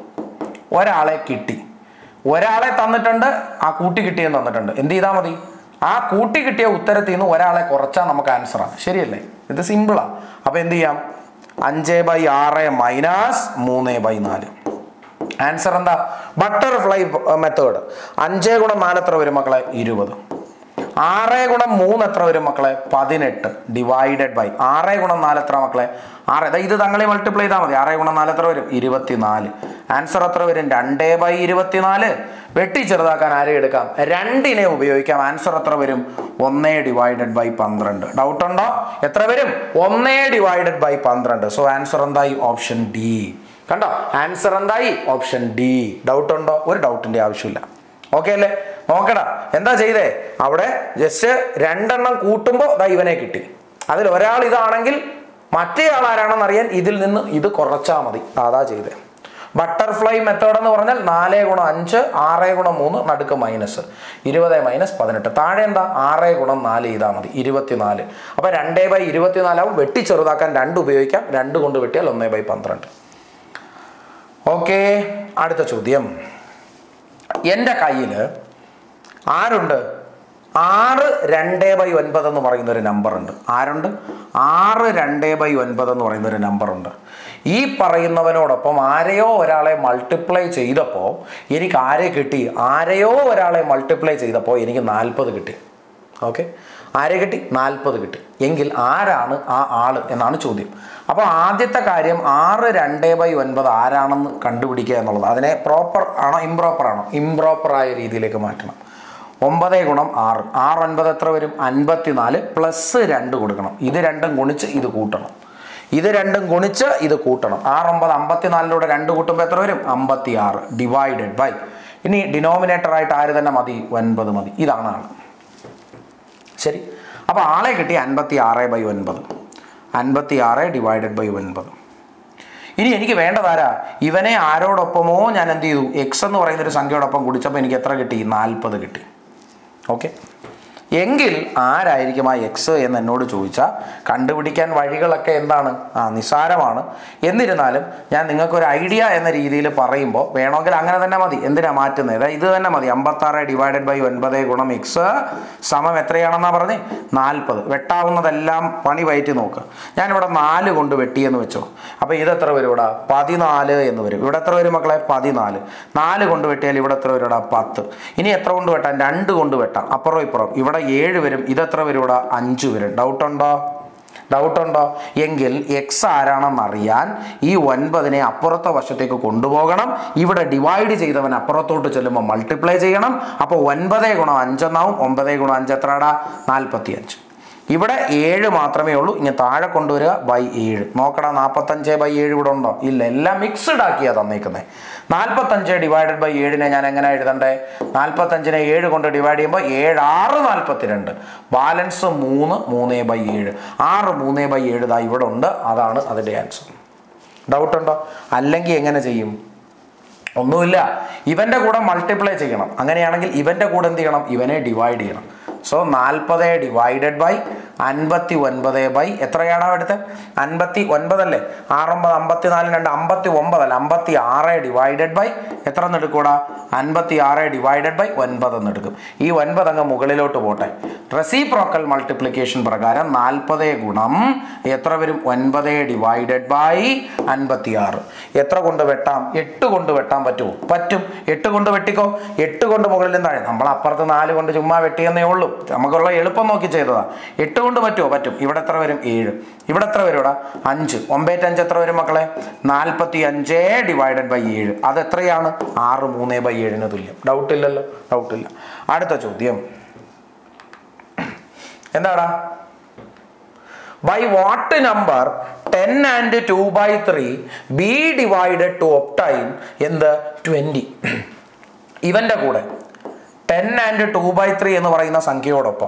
ഒരാളെ കിട്ടി ഒരാളെ തന്നിട്ടുണ്ട് ആ കൂട്ടി കിട്ടിയെന്ന് തന്നിട്ടുണ്ട് എന്ത് ചെയ്താൽ മതി ആ കൂട്ടി കിട്ടിയ ഉത്തരത്തിൽ നിന്ന് ഒരാളെ കുറച്ചാൽ നമുക്ക് ആൻസറാണ് ശരിയല്ലേ ഇത് സിമ്പിളാ അപ്പൊ എന്ത് ചെയ്യാം അഞ്ച് ബൈ ആറ് മൈനസ് മൂന്ന് ബൈ നാല് ആൻസർ എന്താ ബട്ടർഫ്ലൈ മെത്തേഡ് അഞ്ച് ഗുണം നാല് എത്ര വരും മക്കളെ ഇരുപത് ആറ് ഗുണം മൂന്ന് എത്ര വരും മക്കളെ പതിനെട്ട് ഡിവൈഡഡ് ബൈ ആറ് ഗുണം നാല് എത്ര മക്കളെ ആറ് ഇതാ ഇത് തങ്ങളെ മൾട്ടിപ്ലൈ ചെയ്താൽ മതി ആറ് ഗുണം നാല് എത്ര വരും ഇരുപത്തിനാല് ആൻസർ എത്ര വരും രണ്ടേ ബൈ ഇരുപത്തിനാല് വെട്ടി ചെറുതാക്കാൻ ആരെ എടുക്കാം രണ്ടിനെ ഉപയോഗിക്കാം ആൻസർ എത്ര വരും ഒന്നേ ഡിവൈഡഡ് ബൈ പന്ത്രണ്ട് ഡൗട്ട് ഉണ്ടോ എത്ര വരും ഒന്നേ ഡിവൈഡഡ് ബൈ പന്ത്രണ്ട് സോ ആൻസർ എന്തായി ഓപ്ഷൻ ഡി കണ്ടോ ആൻസർ എന്തായി ഓപ്ഷൻ ഡി ഡൗട്ട് ഉണ്ടോ ഒരു ഡൗട്ടിന്റെ ആവശ്യമില്ല ഓക്കെ അല്ലേ നോക്കടാ എന്താ ചെയ്തേ അവിടെ ജസ്റ്റ് രണ്ടെണ്ണം കൂട്ടുമ്പോൾ ദാ ഇവനെ കിട്ടി അതിൽ ഒരാൾ ഇതാണെങ്കിൽ മറ്റേ ആൾ ആരാണെന്ന് അറിയാൻ ഇതിൽ നിന്ന് ഇത് കുറച്ചാൽ മതി അതാ ചെയ്തേ ബട്ടർഫ്ലൈ മെത്തേഡ് എന്ന് പറഞ്ഞാൽ നാല് ഗുണം അഞ്ച് ആറ് ഗുണം മൂന്ന് നടുക്ക് മൈനസ് ഇരുപത് മൈനസ് പതിനെട്ട് താഴെ എന്താ ആറ് ഗുണം നാല് ചെയ്താൽ മതി ഇരുപത്തിനാല് അപ്പൊ രണ്ടേ ബൈ ഇരുപത്തിനാലാവും വെട്ടി ചെറുതാക്കാൻ രണ്ട് ഉപയോഗിക്കാം രണ്ട് കൊണ്ട് വെട്ടിയാൽ ഒന്നേ ബൈ പന്ത്രണ്ട് ഓക്കെ അടുത്ത ചോദ്യം എൻ്റെ കയ്യിൽ ആരുണ്ട് ആറ് രണ്ട് ബൈ ഒൻപത് എന്ന് പറയുന്ന ഒരു നമ്പർ ഉണ്ട് ആരുണ്ട് ആറ് രണ്ട് ബൈ ഒൻപത് എന്ന് പറയുന്ന ഒരു നമ്പർ ഉണ്ട് ഈ പറയുന്നവനോടൊപ്പം ആരെയോ ഒരാളെ മൾട്ടിപ്ലൈ ചെയ്തപ്പോൾ എനിക്ക് ആരെ കിട്ടി ആരെയോ ഒരാളെ മൾട്ടിപ്ലൈ ചെയ്തപ്പോൾ എനിക്ക് നാൽപ്പത് കിട്ടി ഓക്കെ ആരെ കിട്ടി നാൽപ്പത് കിട്ടി എങ്കിൽ ആരാണ് ആ ആള് എന്നാണ് ചോദ്യം അപ്പോൾ ആദ്യത്തെ കാര്യം ആറ് രണ്ട് ബൈ ഒൻപത് ആരാണെന്ന് കണ്ടുപിടിക്കുക എന്നുള്ളത് അതിനെ പ്രോപ്പർ ആണോ ഇംപ്രോപ്പർ ആണോ ഇംപ്രോപ്പറായ രീതിയിലേക്ക് മാറ്റണം ഒമ്പത് ഗുണം ആറ് ആറ് ഒൻപത് എത്ര വരും അൻപത്തിനാല് പ്ലസ് രണ്ട് കൊടുക്കണം ഇത് രണ്ടും ഗുണിച്ച് ഇത് കൂട്ടണം ഇത് രണ്ടും ഗുണിച്ച് ഇത് കൂട്ടണം ആറ് ഒമ്പത് അമ്പത്തിനാലിലൂടെ രണ്ട് കൂട്ടുമ്പോൾ എത്ര വരും അമ്പത്തി ആറ് ഡിവൈഡഡ് ബൈ ഇനി ഡിനോമിനേറ്റർ ആയിട്ട് ആര് തന്നെ മതി ഒൻപത് മതി ഇതാണ് ആള് ശരി അപ്പോൾ ആളെ കിട്ടി അൻപത്തി ആറ് ബൈ ഒൻപത് അൻപത്തി ആറ് ഡിവൈഡഡ് ബൈ ഒൻപത് ഇനി എനിക്ക് വേണ്ടതാരാ ഇവനെ ആരോടൊപ്പമോ ഞാൻ എന്ത് ചെയ്തു എക്സ് എന്ന് പറയുന്ന ഒരു സംഖ്യയോടൊപ്പം കുടിച്ചപ്പോൾ എനിക്ക് എത്ര കിട്ടി നാൽപ്പത് കിട്ടി ഓക്കെ എങ്കിൽ ആരായിരിക്കും ആ എക്സ് എന്ന് എന്നോട് ചോദിച്ചാൽ കണ്ടുപിടിക്കാൻ വഴികളൊക്കെ എന്താണ് ആ നിസ്സാരമാണ് എന്നിരുന്നാലും ഞാൻ നിങ്ങൾക്കൊരു ഐഡിയ എന്ന രീതിയിൽ പറയുമ്പോൾ വേണമെങ്കിൽ അങ്ങനെ തന്നെ മതി എന്തിനാ മാറ്റുന്നത് അതായത് ഇത് തന്നെ മതി അമ്പത്താറ് ഡിവൈഡഡ് ബൈ ഒൻപത് ഗുണം എക്സ് സമം എത്രയാണെന്നാ പറഞ്ഞേ നാൽപ്പത് വെട്ടാവുന്നതെല്ലാം പണി വയറ്റി നോക്കുക ഞാനിവിടെ നാല് കൊണ്ട് വെട്ടിയെന്ന് വെച്ചോ അപ്പോൾ ഇത് എത്ര വരും ഇവിടെ പതിനാല് എന്ന് വരും ഇവിടെ എത്ര വരും മക്കളെ പതിനാല് നാല് കൊണ്ട് വെട്ടിയാൽ ഇവിടെ എത്ര വരും ഇവിടെ പത്ത് ഇനി എത്ര കൊണ്ട് വെട്ടാം രണ്ട് കൊണ്ട് വെട്ടാം അപ്പുറം ഇപ്പുറം ഇവിടെ ഏഴ് വരും ഇതെത്ര വരും ഇവിടെ അഞ്ച് വരും ഡൗട്ട് ഉണ്ടോ ഡൗട്ട് ഉണ്ടോ എങ്കിൽ എക്സ് ആരാണെന്ന് അറിയാൻ ഈ ഒൻപതിനെ അപ്പുറത്തെ വശത്തേക്ക് കൊണ്ടുപോകണം ഇവിടെ ഡിവൈഡ് ചെയ്തവൻ അപ്പുറത്തോട്ട് ചെല്ലുമ്പോൾ മൾട്ടിപ്ലൈ ചെയ്യണം അപ്പോൾ ഒൻപത് ഗുണം അഞ്ചെന്നാവും ഒമ്പത് ഗുണം അഞ്ച് എത്രടാ നാൽപ്പത്തി അഞ്ച് ഇവിടെ ഏഴ് മാത്രമേ ഉള്ളൂ ഇങ്ങനെ താഴെ കൊണ്ടുവരിക ബൈ ഏഴ് നോക്കടാ നാൽപ്പത്തഞ്ച് ബൈ ഏഴ് ഇവിടെ ഉണ്ടോ ഇല്ല എല്ലാം മിക്സ്ഡ് ആക്കിയാ തന്നേക്കുന്നത് നാൽപ്പത്തഞ്ച് ഡിവൈഡഡ് ബൈ ഏഴിനെ ഞാൻ എങ്ങനെ എഴുതണ്ടേ നാൽപ്പത്തഞ്ചിനെ ഏഴ് കൊണ്ട് ഡിവൈഡ് ചെയ്യുമ്പോൾ ഏഴ് ആറ് നാൽപ്പത്തിരണ്ട് ബാലൻസ് മൂന്ന് മൂന്ന് ബൈ ഏഴ് ആറ് മൂന്ന് ബൈ ഏഴ് ദാ ഇവിടെ ഉണ്ട് അതാണ് അതിൻ്റെ ആൻസർ ഡൗട്ട് ഉണ്ടോ അല്ലെങ്കിൽ എങ്ങനെ ചെയ്യും ഒന്നുമില്ല ഇവന്റെ കൂടെ മൾട്ടിപ്ലൈ ചെയ്യണം അങ്ങനെയാണെങ്കിൽ ഇവന്റെ കൂടെ എന്ത് ചെയ്യണം ഇവനെ ഡിവൈഡ് ചെയ്യണം സോ നാൽപ്പത് ഡിവൈഡഡ് ബൈ അൻപത്തി ഒൻപത് ബൈ എത്രയാണ് എടുത്തത് അൻപത്തി ഒൻപതല്ലേ ആറൊമ്പത് അമ്പത്തി നാല് രണ്ട് അമ്പത്തി ഒമ്പതല്ല അമ്പത്തി ആറ് ഡിവൈഡഡ് ബൈ എത്ര എന്ന് എടുക്കൂടാ അൻപത്തി ആറ് ഡിവൈഡഡ് ബൈ ഒൻപത് എന്ന് എടുക്കും ഈ ഒൻപത് അങ്ങ് മുകളിലോട്ട് പോട്ടെ റെസിപ്രോക്കൽ മൾട്ടിപ്ലിക്കേഷൻ പ്രകാരം നാൽപ്പത് ഗുണം എത്ര വരും ഒൻപത് ഡിവൈഡഡ് ബൈ അൻപത്തി ആറ് എത്ര കൊണ്ട് വെട്ടാം എട്ട് കൊണ്ട് വെട്ടാൻ പറ്റുമോ പറ്റും എട്ട് കൊണ്ട് വെട്ടിക്കോ എട്ട് കൊണ്ട് മുകളിൽ താഴെ നമ്മൾ അപ്പുറത്ത് നാല് കൊണ്ട് ചുമ്മാ വെട്ടിയെന്നേ ഉള്ളൂ നമുക്കുള്ള എളുപ്പം നോക്കി ചെയ്തതാ എട്ട് കൊണ്ട് പറ്റുമോ പറ്റും ഇവിടെ എത്ര വരും ഏഴ് ഇവിടെ എത്ര വരും ഇവിടെ അഞ്ച് ഒമ്പേറ്റ് അഞ്ച് എത്ര വരും മക്കളെ നാൽപ്പത്തി അഞ്ച് ഡിവൈഡഡ് ബൈ ഏഴ് അത് എത്രയാണ് ആറ് മൂന്ന് ബൈ ഏഴിന് തുല്യം ഡൗട്ട് ഇല്ലല്ലോ ഡൗട്ട് ഇല്ല അടുത്ത ചോദ്യം എന്താടാ by what number ten and two by three be divided to obtain എന്ത് ട്വൻറ്റി ഇവൻ്റെ കൂടെ ten and two by three എന്ന് പറയുന്ന സംഖ്യയോടൊപ്പം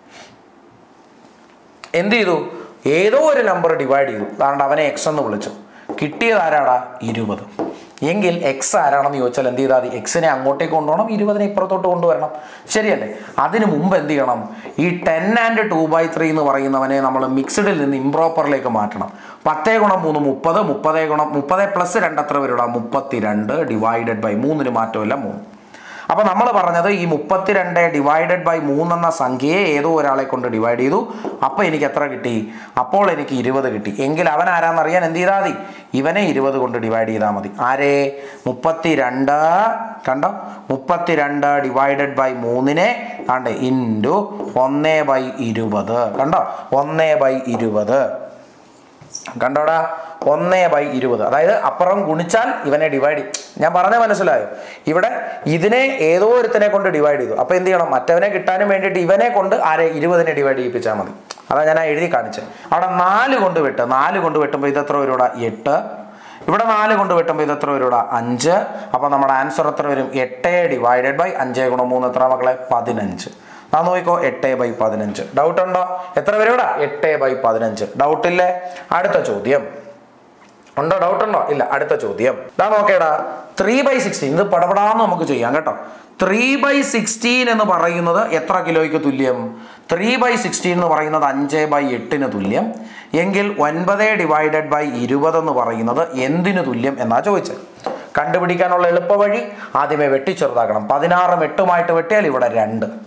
എന്ത് ചെയ്തു ഏതോ ഒരു നമ്പർ ഡിവൈഡ് ചെയ്തു അതുകൊണ്ട് അവനെ എക്സ് എന്ന് വിളിച്ചു കിട്ടിയത് ആരാടാ ഇരുപത് എങ്കിൽ എക്സ് ആരാണെന്ന് ചോദിച്ചാൽ എന്ത് ചെയ്താൽ മതി എക്സിനെ അങ്ങോട്ടേക്ക് കൊണ്ടുപോകണം ഇരുപതിനെ ഇപ്പുറത്തോട്ട് കൊണ്ടുവരണം ശരിയല്ലേ അതിന് മുമ്പ് എന്ത് ചെയ്യണം ഈ ten and two by three എന്ന് പറയുന്നവനെ നമ്മൾ മിക്സഡിൽ നിന്ന് ഇംപ്രോപ്പറിലേക്ക് മാറ്റണം പത്തേ ഗുണം മൂന്ന് മുപ്പത് മുപ്പതേ ഗുണം മുപ്പത് പ്ലസ് രണ്ട് എത്ര വരും മുപ്പത്തി രണ്ട് ഡിവൈഡഡ് ബൈ മൂന്നിന് മാറ്റമില്ല മൂന്ന് അപ്പൊ നമ്മൾ പറഞ്ഞത് ഈ മുപ്പത്തിരണ്ട് ഡിവൈഡഡ് ബൈ മൂന്നെന്ന സംഖ്യയെ ഏതോ ഒരാളെ കൊണ്ട് ഡിവൈഡ് ചെയ്തു അപ്പൊ എനിക്ക് എത്ര കിട്ടി അപ്പോൾ എനിക്ക് ഇരുപത് കിട്ടി എങ്കിൽ അവൻ ആരാന്നറിയാൻ എന്ത് ചെയ്താൽ മതി ഇവനെ ഇരുപത് കൊണ്ട് ഡിവൈഡ് ചെയ്താൽ മതി ആരെ മുപ്പത്തിരണ്ട് കണ്ടോ മുപ്പത്തിരണ്ട് ഡിവൈഡഡ് ബൈ മൂന്നിനെ കണ്ട് ഇൻറ്റു ഒന്ന് ബൈ ഇരുപത് കണ്ടോ ഒന്ന് ബൈ ഇരുപത് കണ്ടോടാ ഒന്ന് ബൈ ഇരുപത് അതായത് അപ്പുറം ഗുണിച്ചാൽ ഇവനെ ഡിവൈഡ് ഞാൻ പറഞ്ഞ മനസ്സിലായോ ഇവിടെ ഇതിനെ ഏതോ ഒരുത്തനെ കൊണ്ട് ഡിവൈഡ് ചെയ്തു അപ്പൊ എന്ത് ചെയ്യണം മറ്റവനെ കിട്ടാനും വേണ്ടിയിട്ട് ഇവനെ കൊണ്ട് ആരെ ഇരുപതിനെ ഡിവൈഡ് ചെയ്യിപ്പിച്ചാൽ മതി അതാ ഞാൻ ആ എഴുതി കാണിച്ചത് അവിടെ നാല് കൊണ്ട് വെട്ട് നാല് കൊണ്ട് വെട്ടുമ്പോൾ ഇത് എത്ര വരും ഇവിടെ എട്ട് ഇവിടെ നാല് കൊണ്ട് വെട്ടുമ്പോൾ ഇത് എത്ര വരും ഇവിടെ അഞ്ച് അപ്പൊ നമ്മുടെ ആൻസർ എത്ര വരും എട്ട് ഡിവൈഡഡ് ബൈ അഞ്ച് ഗുണം മൂന്ന് എത്ര മക്കളെ പതിനഞ്ച് ആ നോക്കിക്കോ എട്ട് ബൈ പതിനഞ്ച് ഡൗട്ട് ഉണ്ടോ എത്ര വരും ഇവിടെ എട്ട് ബൈ പതിനഞ്ച് ഡൗട്ട് ഇല്ലേ അടുത്ത ചോദ്യം ഉണ്ടോ ഡൗട്ട് ഉണ്ടോ ഇല്ല അടുത്ത ചോദ്യം ഇതാ നോക്കേടാ ത്രീ ബൈ സിക്സ്റ്റീൻ ഇത് പടപടാന്ന് നമുക്ക് ചെയ്യാം കേട്ടോ ത്രീ ബൈ സിക്സ്റ്റീൻ എന്ന് പറയുന്നത് എത്ര കിലോയ്ക്ക് തുല്യം ത്രീ ബൈ സിക്സ്റ്റീൻ എന്ന് പറയുന്നത് അഞ്ച് ബൈ എട്ടിന് തുല്യം എങ്കിൽ ഒൻപത് ഡിവൈഡഡ് ബൈ ഇരുപത് എന്ന് പറയുന്നത് എന്തിനു തുല്യം എന്നാ ചോദിച്ചത് കണ്ടുപിടിക്കാനുള്ള എളുപ്പവഴി ആദ്യമേ വെട്ടിച്ചെറുതാക്കണം പതിനാറും എട്ടുമായിട്ട് വെട്ടിയാൽ ഇവിടെ രണ്ട്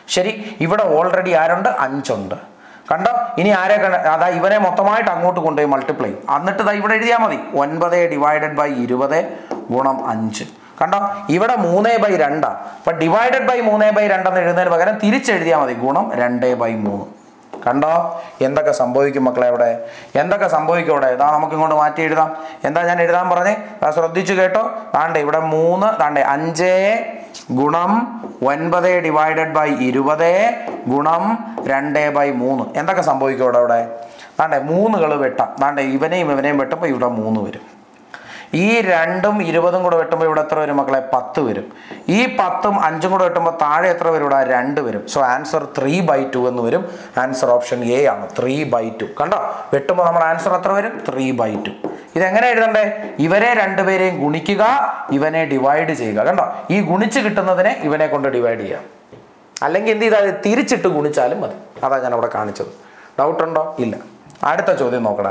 ശരി ഇവിടെ ഓൾറെഡി ആരുണ്ട് അഞ്ചുണ്ട് കണ്ടോ ഇനി ആരെ കണ്ട അതാ ഇവനെ മൊത്തമായിട്ട് അങ്ങോട്ട് കൊണ്ടുപോയി മൾട്ടിപ്ലൈ എന്നിട്ട് ദാ ഇവിടെ എഴുതിയാൽ മതി ഒൻപത് ഡിവൈഡഡ് ബൈ ഇരുപത് ഗുണം അഞ്ച് കണ്ടോ ഇവിടെ മൂന്ന് ബൈ രണ്ടാ അപ്പൊ ഡിവൈഡഡ് ബൈ മൂന്ന് ബൈ രണ്ടെന്ന് എഴുതുന്നതിന് പകരം തിരിച്ചെഴുതിയാൽ മതി ഗുണം രണ്ട് ബൈ മൂന്ന് കണ്ടോ എന്തൊക്കെ സംഭവിക്കും മക്കളെ അവിടെ എന്തൊക്കെ സംഭവിക്കും അവിടെ ഇതാ നമുക്ക് ഇങ്ങോട്ട് മാറ്റി എഴുതാം എന്താ ഞാൻ എഴുതാൻ പറഞ്ഞേ ദാ ശ്രദ്ധിച്ചു കേട്ടോ താണ്ടേ ഇവിടെ മൂന്ന് താണ്ടേ അഞ്ച് ഗുണം ഒൻപത് ഡിവൈഡഡ് ബൈ ഇരുപത് ഗുണം രണ്ട് ബൈ മൂന്ന് എന്തൊക്കെ സംഭവിക്കും അവിടെ അവിടെ താണ്ടേ മൂന്നുകൾ വെട്ടാം താണ്ടേ ഇവനെയും ഇവനെയും വെട്ടുമ്പോൾ ഇവിടെ മൂന്ന് വരും ഈ രണ്ടും ഇരുപതും കൂടെ വെട്ടുമ്പോൾ ഇവിടെ എത്ര വരും മക്കളെ പത്ത് വരും ഈ പത്തും അഞ്ചും കൂടെ വെട്ടുമ്പോൾ താഴെ എത്ര വരും ഇവിടെ രണ്ട് വരും so answer three by two എന്ന് വരും ആൻസർ ഓപ്ഷൻ എ ആണ് ത്രീ ബൈ ടു കണ്ടോ വെട്ടുമ്പോൾ നമ്മുടെ ആൻസർ എത്ര വരും ത്രീ ബൈ ടു ഇതെങ്ങനെ എഴുതണ്ടേ ഇവരെ രണ്ടുപേരെയും ഗുണിക്കുക ഇവനെ ഡിവൈഡ് ചെയ്യുക കണ്ടോ ഈ ഗുണിച്ച് കിട്ടുന്നതിനെ ഇവനെ കൊണ്ട് ഡിവൈഡ് ചെയ്യാം അല്ലെങ്കിൽ എന്ത് ചെയ്താൽ തിരിച്ചിട്ട് ഗുണിച്ചാലും മതി അതാ ഞാൻ അവിടെ കാണിച്ചത് ഡൗട്ട് ഉണ്ടോ ഇല്ല അടുത്ത ചോദ്യം നോക്കടാ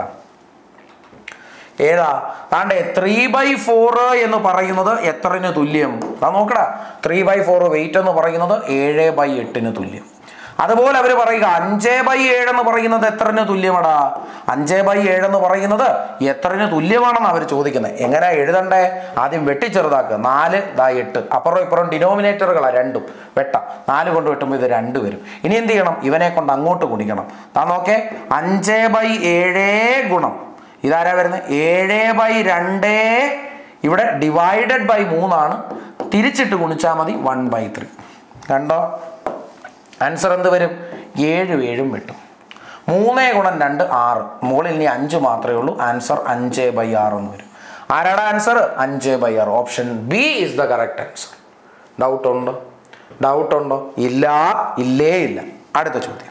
ഏതാ താണ്ടേ ത്രീ ബൈ ഫോർ എന്ന് പറയുന്നത് എത്രന് തുല്യം ആ നോക്കടാ ത്രീ ബൈ ഫോർ വെയിറ്റ് എന്ന് പറയുന്നത് ഏഴ് ബൈ എട്ടിന് തുല്യം അതുപോലെ അവർ പറയുക അഞ്ച് ബൈ ഏഴ് എന്ന് പറയുന്നത് എത്രന് തുല്യമാടാ അഞ്ച് ബൈ ഏഴ് എന്ന് പറയുന്നത് എത്രന് തുല്യമാണെന്ന് അവർ ചോദിക്കുന്നത് എങ്ങനെ എഴുതണ്ടേ ആദ്യം വെട്ടിച്ചെറുതാക്കുക നാല് ദാ എട്ട് അപ്പുറം ഇപ്പുറം ഡിനോമിനേറ്ററുകളാ രണ്ടും വെട്ട നാല് കൊണ്ട് വെട്ടുമ്പോൾ ഇത് രണ്ട് വരും ഇനി എന്ത് ചെയ്യണം ഇവനെ കൊണ്ട് അങ്ങോട്ട് ഗുണിക്കണം താ നോക്കേ അഞ്ച് ബൈ ഏഴേ ഗുണം ഇതാരാ വരുന്നത് ഏഴ് ബൈ രണ്ട് ഇവിടെ ഡിവൈഡഡ് ബൈ മൂന്നാണ് തിരിച്ചിട്ട് ഗുണിച്ചാൽ മതി വൺ ബൈ ത്രീ കണ്ടോ ആൻസർ എന്ത് വരും ഏഴും ഏഴും വെട്ടും മൂന്നേ ഗുണം രണ്ട് ആറ് മുകളിൽ ഇനി അഞ്ച് മാത്രമേ ഉള്ളൂ ആൻസർ അഞ്ച് ബൈ ആറ് എന്ന് വരും ആരാടെ ആൻസർ അഞ്ച് ബൈ ആറ് option B is the correct answer doubt ഉണ്ടോ ഡൗട്ട് ഉണ്ടോ ഇല്ല ഇല്ലേ ഇല്ല അടുത്ത ചോദ്യം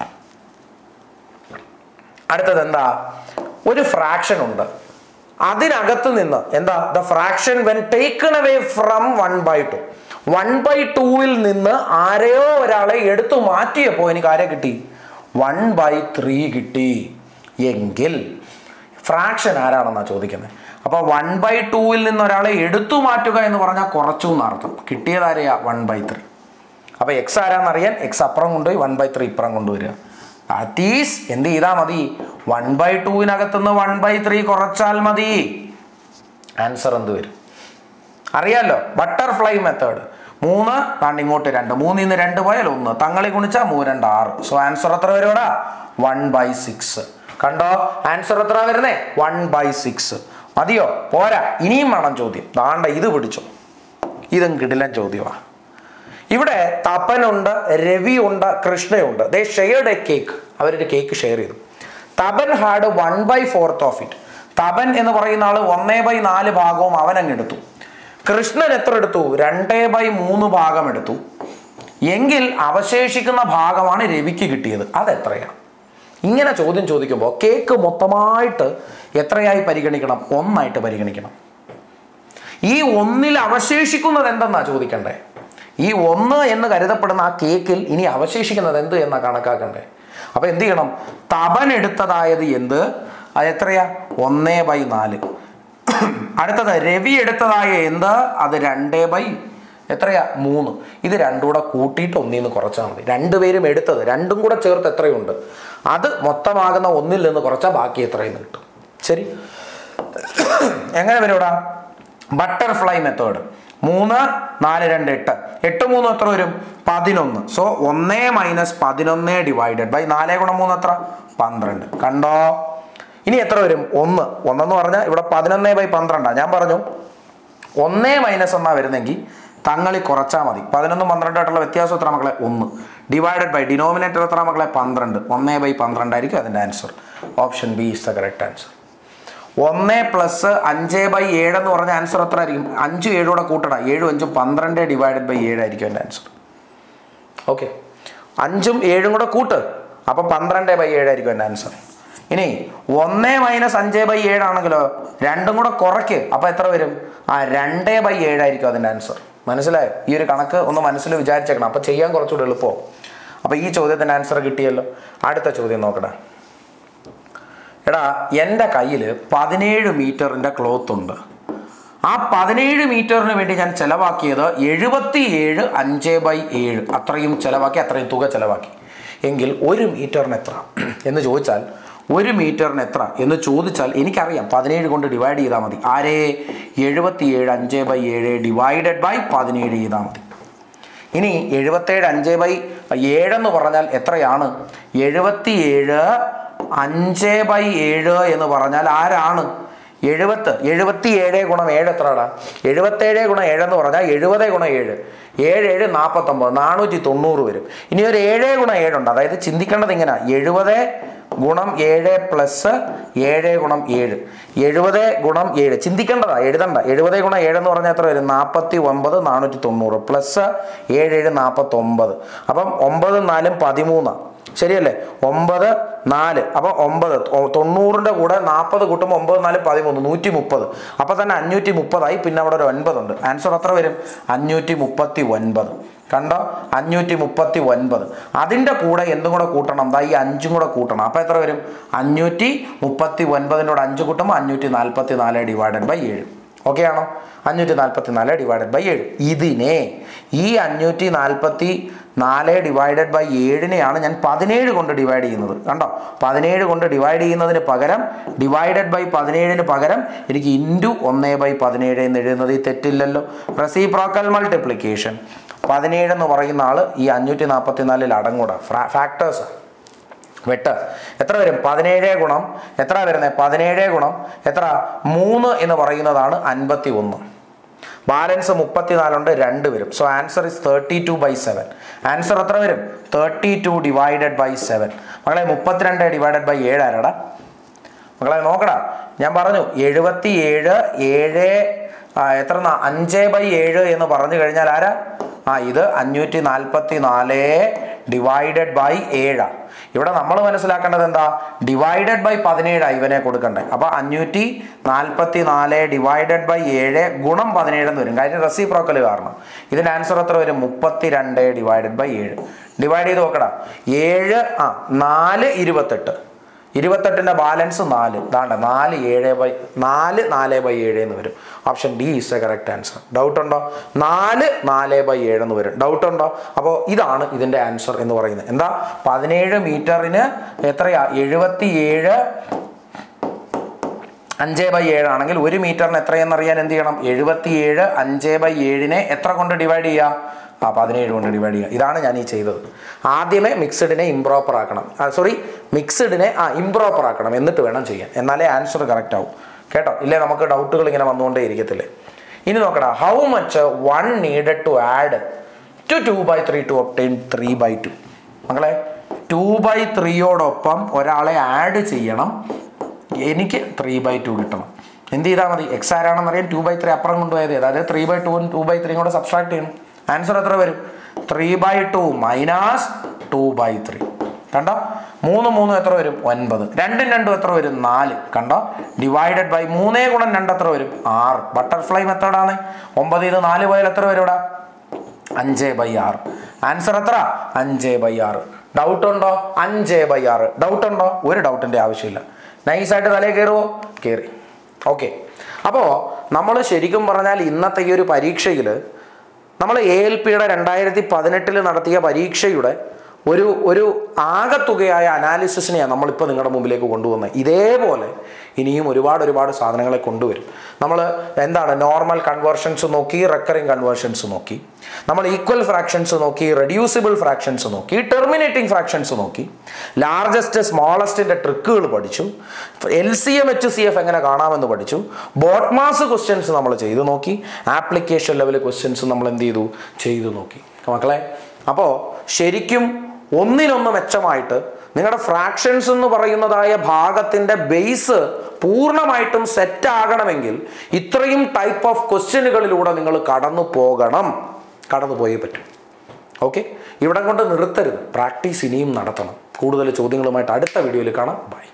അടുത്തത് എന്താ ഒരു ഫ്രാക്ഷൻ ഉണ്ട് അതിനകത്ത് നിന്ന് എന്താ the fraction when taken away from one by two one by ടൂവിൽ നിന്ന് ആരെയോ ഒരാളെ എടുത്തു മാറ്റിയപ്പോൾ എനിക്ക് ആരെ കിട്ടി വൺ ബൈ ത്രീ കിട്ടി എങ്കിൽ ഫ്രാക്ഷൻ ആരാണെന്നാണ് ചോദിക്കുന്നത് അപ്പോൾ വൺ ബൈ ടൂവിൽ നിന്ന് ഒരാളെ എടുത്തു മാറ്റുക എന്ന് പറഞ്ഞാൽ കുറച്ചു എന്നർത്ഥം കിട്ടിയത് ആരെയാ വൺ ബൈ ത്രീ അപ്പോൾ എക്സ് ആരാന്നറിയാൻ എക്സ് അപ്പുറം കൊണ്ടുപോയി വൺ ബൈ ത്രീ ഇപ്പുറം കൊണ്ടുവരിക ദാറ്റ് ഈസ് എന്ത് ചെയ്താൽ മതി വൺ ബൈ ടൂവിനകത്തുനിന്ന് വൺ ബൈ ത്രീ കുറച്ചാൽ മതി ആൻസർ എന്ത് വരും അറിയാലോ ബട്ടർഫ്ലൈ മെത്തേഡ് മൂന്ന് താണ്ട് ഇങ്ങോട്ട് രണ്ട് മൂന്നിൽ നിന്ന് രണ്ട് പോയാൽ ഒന്ന് തങ്ങളി ഗുണിച്ചാൽ മൂന്ന് രണ്ട് ആറ് സോ ആൻസർ എത്ര വരുവാടാ വൺ ബൈ സിക്സ് കണ്ടോ ആൻസർ എത്ര വരുന്നേ വൺ ബൈ സിക്സ് മതിയോ പോരാ ഇനിയും വേണം ചോദ്യം താണ്ട ഇത് പിടിച്ചോ ഇതും കിടിലൻ ചോദ്യമാണ് ഇവിടെ തപനുണ്ട് രവിയുണ്ട് കൃഷ്ണയുണ്ട് ദേ ഷെയർഡ് എ കേക്ക് അവരൊരു കേക്ക് ഷെയർ ചെയ്തു Tapan had one by fourth of it Tapan എന്ന് പറയുന്ന ആള് ഒന്നേ ബൈ നാല് ഭാഗവും അവൻ അങ്ങ് എടുത്തു കൃഷ്ണൻ എത്ര എടുത്തു രണ്ടേ ബൈ മൂന്ന് ഭാഗം എടുത്തു എങ്കിൽ അവശേഷിക്കുന്ന ഭാഗമാണ് രവിക്ക് കിട്ടിയത് അതെത്രയാണ് ഇങ്ങനെ ചോദ്യം ചോദിക്കുമ്പോൾ കേക്ക് മൊത്തമായിട്ട് എത്രയായി പരിഗണിക്കണം ഒന്നായിട്ട് പരിഗണിക്കണം ഈ ഒന്നിൽ അവശേഷിക്കുന്നത് എന്തെന്നാ ചോദിക്കണ്ടേ ഈ ഒന്ന് എന്ന് കരുതപ്പെടുന്ന ആ കേക്കിൽ ഇനി അവശേഷിക്കുന്നത് എന്ത് എന്നാ കണക്കാക്കണ്ടേ അപ്പൊ എന്ത് ചെയ്യണം തപൻ എടുത്തതായത് എന്ത് അത് എത്രയാ ഒന്നേ ബൈ നാല് അടുത്തത് രവി എടുത്തതായ എന്ത് അത് രണ്ടേ ബൈ എത്രയാ മൂന്ന് ഇത് രണ്ടും കൂടെ കൂട്ടിയിട്ട് ഒന്നിൽ നിന്ന് കുറച്ചാൽ മതി രണ്ടുപേരും എടുത്തത് രണ്ടും കൂടെ ചേർത്ത് എത്രയുണ്ട് അത് മൊത്തമാകുന്ന ഒന്നിൽ നിന്ന് കുറച്ചാൽ ബാക്കി എത്രയെന്ന് കിട്ടും ശരി എങ്ങനെ വരും ഇവിടെ ബട്ടർഫ്ലൈ മെത്തേഡ് മൂന്ന് നാല് രണ്ട് എട്ട് എട്ട് മൂന്ന് എത്ര വരും പതിനൊന്ന് സോ ഒന്നേ മൈനസ് പതിനൊന്ന് ഡിവൈഡഡ് ബൈ നാലേ ഗുണം മൂന്ന് എത്ര പന്ത്രണ്ട് കണ്ടോ ഇനി എത്ര വരും ഒന്ന് ഒന്നെന്ന് പറഞ്ഞാൽ ഇവിടെ പതിനൊന്നേ ബൈ പന്ത്രണ്ടാണ് ഞാൻ പറഞ്ഞു ഒന്നേ മൈനസ് എന്നാ വരുന്നെങ്കിൽ തങ്ങളിൽ കുറച്ചാൽ മതി പതിനൊന്നും പന്ത്രണ്ടായിട്ടുള്ള വ്യത്യാസം എത്ര മക്കളെ ഒന്ന് ഡിവൈഡഡ് ബൈ ഡിനോമിനേറ്റർ എത്ര മക്കളെ പന്ത്രണ്ട് ഒന്നേ ബൈ പന്ത്രണ്ടായിരിക്കും അതിൻ്റെ answer option B is the correct answer ഒന്ന് പ്ലസ് അഞ്ച് ബൈ ഏഴ് എന്ന് പറഞ്ഞ ആൻസർ എത്ര ആയിരിക്കും അഞ്ചും ഏഴും കൂടെ കൂട്ടണം ഏഴും അഞ്ചും പന്ത്രണ്ട് ഡിവൈഡഡ് ബൈ ഏഴായിരിക്കും എൻ്റെ ആൻസർ ഓക്കെ അഞ്ചും ഏഴും കൂടെ കൂട്ട് അപ്പോൾ പന്ത്രണ്ട് ബൈ ഏഴായിരിക്കും എൻ്റെ ആൻസർ ഇനി ഒന്ന് മൈനസ് അഞ്ച് ബൈ ഏഴാണെങ്കിലോ രണ്ടും കൂടെ കുറയ്ക്ക് അപ്പോൾ എത്ര വരും ആ രണ്ട് ബൈ ഏഴായിരിക്കും അതിൻ്റെ ആൻസർ മനസ്സിലായോ ഈ ഒരു കണക്ക് ഒന്ന് മനസ്സിൽ വിചാരിച്ചേക്കണം അപ്പോൾ ചെയ്യാൻ കുറച്ചുകൂടി എളുപ്പമോ അപ്പോൾ ഈ ചോദ്യത്തിൻ്റെ ആൻസർ കിട്ടിയല്ലോ അടുത്ത ചോദ്യം നോക്കട്ടെ എടാ എൻ്റെ കയ്യിൽ പതിനേഴ് മീറ്ററിൻ്റെ ക്ലോത്ത് ഉണ്ട് ആ പതിനേഴ് മീറ്ററിന് വേണ്ടി ഞാൻ ചെലവാക്കിയത് എഴുപത്തി ഏഴ് അഞ്ച് ബൈ ഏഴ് അത്രയും ചെലവാക്കി അത്രയും തുക ചെലവാക്കി എങ്കിൽ ഒരു മീറ്ററിന് എത്ര എന്ന് ചോദിച്ചാൽ ഒരു മീറ്ററിന് എത്ര എന്ന് ചോദിച്ചാൽ എനിക്കറിയാം പതിനേഴ് കൊണ്ട് ഡിവൈഡ് ചെയ്താൽ മതി ആരേ എഴുപത്തി ഏഴ് അഞ്ച് ബൈ ഏഴ് ഡിവൈഡഡ് ബൈ പതിനേഴ് ചെയ്താൽ മതി ഇനി എഴുപത്തേഴ് അഞ്ച് ബൈ ഏഴെന്ന് പറഞ്ഞാൽ എത്രയാണ് എഴുപത്തിയേഴ് അഞ്ച് ബൈ ഏഴ് എന്ന് പറഞ്ഞാൽ ആരാണ് എഴുപത്ത് എഴുപത്തി ഏഴ് ഗുണം ഏഴ് എത്രടാ എഴുപത്തേഴ് ഗുണം ഏഴെന്ന് പറഞ്ഞാൽ എഴുപത് ഗുണം ഏഴ് ഏഴ് ഏഴ് നാൽപ്പത്തൊമ്പത് നാനൂറ്റി തൊണ്ണൂറ് വരും ഇനി ഒരു ഏഴ് ഗുണം ഏഴുണ്ട് അതായത് ചിന്തിക്കേണ്ടത് ഇങ്ങനെ എഴുപത് ഗുണം ഏഴ് പ്ലസ് ഏഴ് ഗുണം ഏഴ് എഴുപത് ഗുണം ഏഴ് ചിന്തിക്കേണ്ടതാ എഴുതണ്ട എഴുപത് ഗുണം ഏഴ് എന്ന് പറഞ്ഞാൽ എത്ര വരും നാൽപ്പത്തി ഒമ്പത് നാനൂറ്റി തൊണ്ണൂറ് പ്ലസ് ഏഴ് ഏഴ് നാൽപ്പത്തൊമ്പത് അപ്പം ഒമ്പത് നാലും പതിമൂന്ന് ശരിയല്ലേ ഒമ്പത് നാല് അപ്പം ഒമ്പത് തൊ- തൊണ്ണൂറിൻ്റെ കൂടെ നാൽപ്പത് കൂട്ടുമ്പോൾ ഒമ്പത് നാല് പതിമൂന്ന് നൂറ്റി മുപ്പത് അപ്പം തന്നെ അഞ്ഞൂറ്റി മുപ്പതായി പിന്നെ അവിടെ ഒരു ഒൻപതുണ്ട് ആൻസർ എത്ര വരും അഞ്ഞൂറ്റി മുപ്പത്തി ഒൻപത് കണ്ടോ അഞ്ഞൂറ്റി മുപ്പത്തി ഒൻപത് അതിൻ്റെ കൂടെ എന്തും കൂടെ കൂട്ടണം ദാ ഈ അഞ്ചും കൂടെ കൂട്ടണം അപ്പോൾ എത്ര വരും അഞ്ഞൂറ്റി മുപ്പത്തി ഒൻപതിൻ്റെ കൂടെ അഞ്ച് കൂട്ടുമ്പോൾ അഞ്ഞൂറ്റി നാൽപ്പത്തി നാല് ഡിവൈഡഡ് ബൈ ഏഴ് ഓക്കെ ആണോ അഞ്ഞൂറ്റി നാൽപ്പത്തി നാല് ഡിവൈഡഡ് ബൈ ഏഴ് ഇതിനെ ഈ അഞ്ഞൂറ്റി നാൽപ്പത്തി നാല് ഡിവൈഡഡ് ബൈ ഏഴിനെയാണ് ഞാൻ പതിനേഴ് കൊണ്ട് ഡിവൈഡ് ചെയ്യുന്നത് കണ്ടോ പതിനേഴ് കൊണ്ട് ഡിവൈഡ് ചെയ്യുന്നതിന് പകരം ഡിവൈഡഡ് ബൈ പതിനേഴിന് പകരം എനിക്ക് ഇൻറ്റു ഒന്ന് ബൈ പതിനേഴ് എന്ന് എഴുതുന്നത് ഈ തെറ്റില്ലല്ലോ റെസിപ്രോക്കൽ മൾട്ടിപ്ലിക്കേഷൻ പതിനേഴ് എന്ന് പറയുന്ന ആൾ ഈ അഞ്ഞൂറ്റി നാൽപ്പത്തി നാലിൽ അടങ്ങൂടാ ഫാക്ടേഴ്സ് വെട്ട് എത്ര വരും പതിനേഴ് ഗുണം എത്ര വരുന്നത് പതിനേഴ് ഗുണം എത്ര മൂന്ന് എന്ന് പറയുന്നതാണ് അൻപത്തി ഒന്ന് ബാലൻസ് മുപ്പത്തിനാലുണ്ട് രണ്ട് വരും so answer is thirty two by seven answer എത്ര വരും thirty two divided by seven മകളെ മുപ്പത്തിരണ്ട് ഡിവൈഡഡ് ബൈ ഏഴ് ആരാടാ മകളെ നോക്കടാ ഞാൻ പറഞ്ഞു എഴുപത്തി ഏഴ് ഏഴ് ആ, എത്ര ന- അഞ്ച് ബൈ ഏഴ് എന്ന് പറഞ്ഞു കഴിഞ്ഞാൽ ആരാ ആ ഇത് അഞ്ഞൂറ്റി നാൽപ്പത്തി നാല് ഡിവൈഡഡ് ബൈ ഏഴാ ഇവിടെ നമ്മൾ മനസ്സിലാക്കേണ്ടത് എന്താ ഡിവൈഡഡ് ബൈ പതിനേഴാ ഇവനെ കൊടുക്കണ്ടേ അപ്പൊ അഞ്ഞൂറ്റി നാൽപ്പത്തി നാല് ഡിവൈഡഡ് ബൈ ഏഴ് ഗുണം പതിനേഴ് എന്ന് വരും കാര്യം റെസിപ്രോക്കൽ കാരണം ഇതിന്റെ ആൻസർ എത്ര വരും മുപ്പത്തി രണ്ട് ഡിവൈഡഡ് ബൈ ഏഴ് ഡിവൈഡ് ചെയ്ത് നോക്കടാ ഏഴ് ആ നാല് ഇരുപത്തെട്ട് ഇരുപത്തെട്ടിൻ്റെ ബാലൻസ് നാല് ഇതാണ്ട് നാല് ഏഴ് ബൈ നാല് നാല് ബൈ ഏഴ് എന്ന് വരും option D is a correct answer doubt ഉണ്ടോ നാല് നാല് ബൈ ഏഴ് എന്ന് വരും ഡൗട്ട് ഉണ്ടോ അപ്പോൾ ഇതാണ് ഇതിൻ്റെ ആൻസർ എന്ന് പറയുന്നത് എന്താ പതിനേഴ് മീറ്ററിന് എത്രയാ എഴുപത്തി ഏഴ് അഞ്ച് ബൈ ഏഴ് ആണെങ്കിൽ ഒരു മീറ്ററിന് എത്രയെന്ന് അറിയാൻ എന്ത് ചെയ്യണം എഴുപത്തി ഏഴ് അഞ്ച് ബൈ ഏഴിനെ എത്ര കൊണ്ട് ഡിവൈഡ് ചെയ്യുക ആ പതിനേഴ് കൊണ്ട് ഡിവൈഡ് ചെയ്യുക ഇതാണ് ഞാൻ ഈ ചെയ്തത് ആദ്യമേ മിക്സഡിനെ ഇംപ്രോപ്പർ ആക്കണം സോറി മിക്സഡിനെ ആ ഇംപ്രോപ്പർ ആക്കണം എന്നിട്ട് വേണം ചെയ്യാൻ എന്നാലേ ആൻസർ കറക്റ്റ് ആവും കേട്ടോ ഇല്ലേ നമുക്ക് ഡൗട്ടുകൾ ഇങ്ങനെ വന്നുകൊണ്ടേ ഇരിക്കത്തില്ലേ ഇനി നോക്കടാ how much one needed to add to two by three to obtain three by two മക്കളെ ടു ബൈ ത്രീയോടൊപ്പം ഒരാളെ ആഡ് ചെയ്യണം എനിക്ക് ത്രീ ബൈ ടു കിട്ടണം എന്ത് ചെയ്താൽ മതി എക്സ് ആരാണെന്ന് അറിയാൻ ടു ബൈ ത്രീ അപ്പുറം കൊണ്ടുപോയത് അതായത് three by two two by three കൂടെ സബ്സ്ട്രാക്ട് ചെയ്യണം ആൻസർ എത്ര വരും three by two minus two by three കണ്ടോ മൂന്ന് മൂന്ന് എത്ര വരും ഒൻപത് രണ്ടും രണ്ടും എത്ര വരും നാല് കണ്ടോ ഡിവൈഡഡ് ബൈ മൂന്നേ ഗുണം രണ്ട് എത്ര വരും ആറ് ബട്ടർഫ്ലൈ മെത്തേഡാണ് ഒമ്പത് ഇത് നാല് പോയാൽ എത്ര വരും ഇവിടെ അഞ്ച് ബൈ ആറ് ആൻസർ എത്ര അഞ്ച് ബൈ ആറ് ഡൗട്ട് ഉണ്ടോ അഞ്ച് ബൈ ആറ് ഡൗട്ട് ഉണ്ടോ ഒരു ഡൗട്ടിൻ്റെ ആവശ്യമില്ല നൈസായിട്ട് തലയിൽ കയറുമോ കയറി ഓക്കെ അപ്പോൾ നമ്മൾ ശരിക്കും പറഞ്ഞാൽ ഇന്നത്തെ ഈ ഒരു പരീക്ഷയിൽ നമ്മൾ എ എൽ പിയുടെ രണ്ടായിരത്തി പതിനെട്ടിൽ നടത്തിയ പരീക്ഷയുടെ ഒരു ഒരു ആകത്തുകയായ അനാലിസിസിനെയാണ് നമ്മളിപ്പോൾ നിങ്ങളുടെ മുമ്പിലേക്ക് കൊണ്ടുവന്നത് ഇതേപോലെ ഇനിയും ഒരുപാട് ഒരുപാട് സാധനങ്ങളെ കൊണ്ടുവരും നമ്മൾ എന്താണ് നോർമൽ കൺവേർഷൻസ് നോക്കി റെക്കറിങ് കൺവേർഷൻസ് നോക്കി നമ്മൾ ഈക്വൽ ഫ്രാക്ഷൻസ് നോക്കി റെഡ്യൂസിബിൾ ഫ്രാക്ഷൻസ് നോക്കി ടെർമിനേറ്റിംഗ് ഫ്രാക്ഷൻസ് നോക്കി ലാർജസ്റ്റ് സ്മോളസ്റ്റിൻ്റെ ട്രിക്കുകൾ പഠിച്ചു L C M H C F എങ്ങനെ കാണാമെന്ന് പഠിച്ചു ബോട്ട്മാസ് ക്വസ്റ്റ്യൻസ് നമ്മൾ ചെയ്തു നോക്കി ആപ്ലിക്കേഷൻ ലെവൽ ക്വസ്റ്റ്യൻസ് നമ്മൾ എന്ത് ചെയ്തു ചെയ്തു നോക്കി മക്കളെ അപ്പോൾ ശരിക്കും ഒന്നിനൊന്ന് മെച്ചമായിട്ട് നിങ്ങളുടെ ഫ്രാക്ഷൻസ് എന്ന് പറയുന്നതായ ഭാഗത്തിൻ്റെ ബേസ് പൂർണ്ണമായിട്ടും സെറ്റ് ആകണമെങ്കിൽ ഇത്രയും ടൈപ്പ് ഓഫ് ക്വസ്റ്റ്യനുകളിലൂടെ നിങ്ങൾ കടന്നു പോകണം കടന്നു പോയേ പറ്റും ഓക്കെ ഇവിടെ കൊണ്ട് നിർത്തരുത് പ്രാക്ടീസ് ഇനിയും നടത്തണം കൂടുതൽ ചോദ്യങ്ങളുമായിട്ട് അടുത്ത വീഡിയോയിൽ കാണാം ബൈ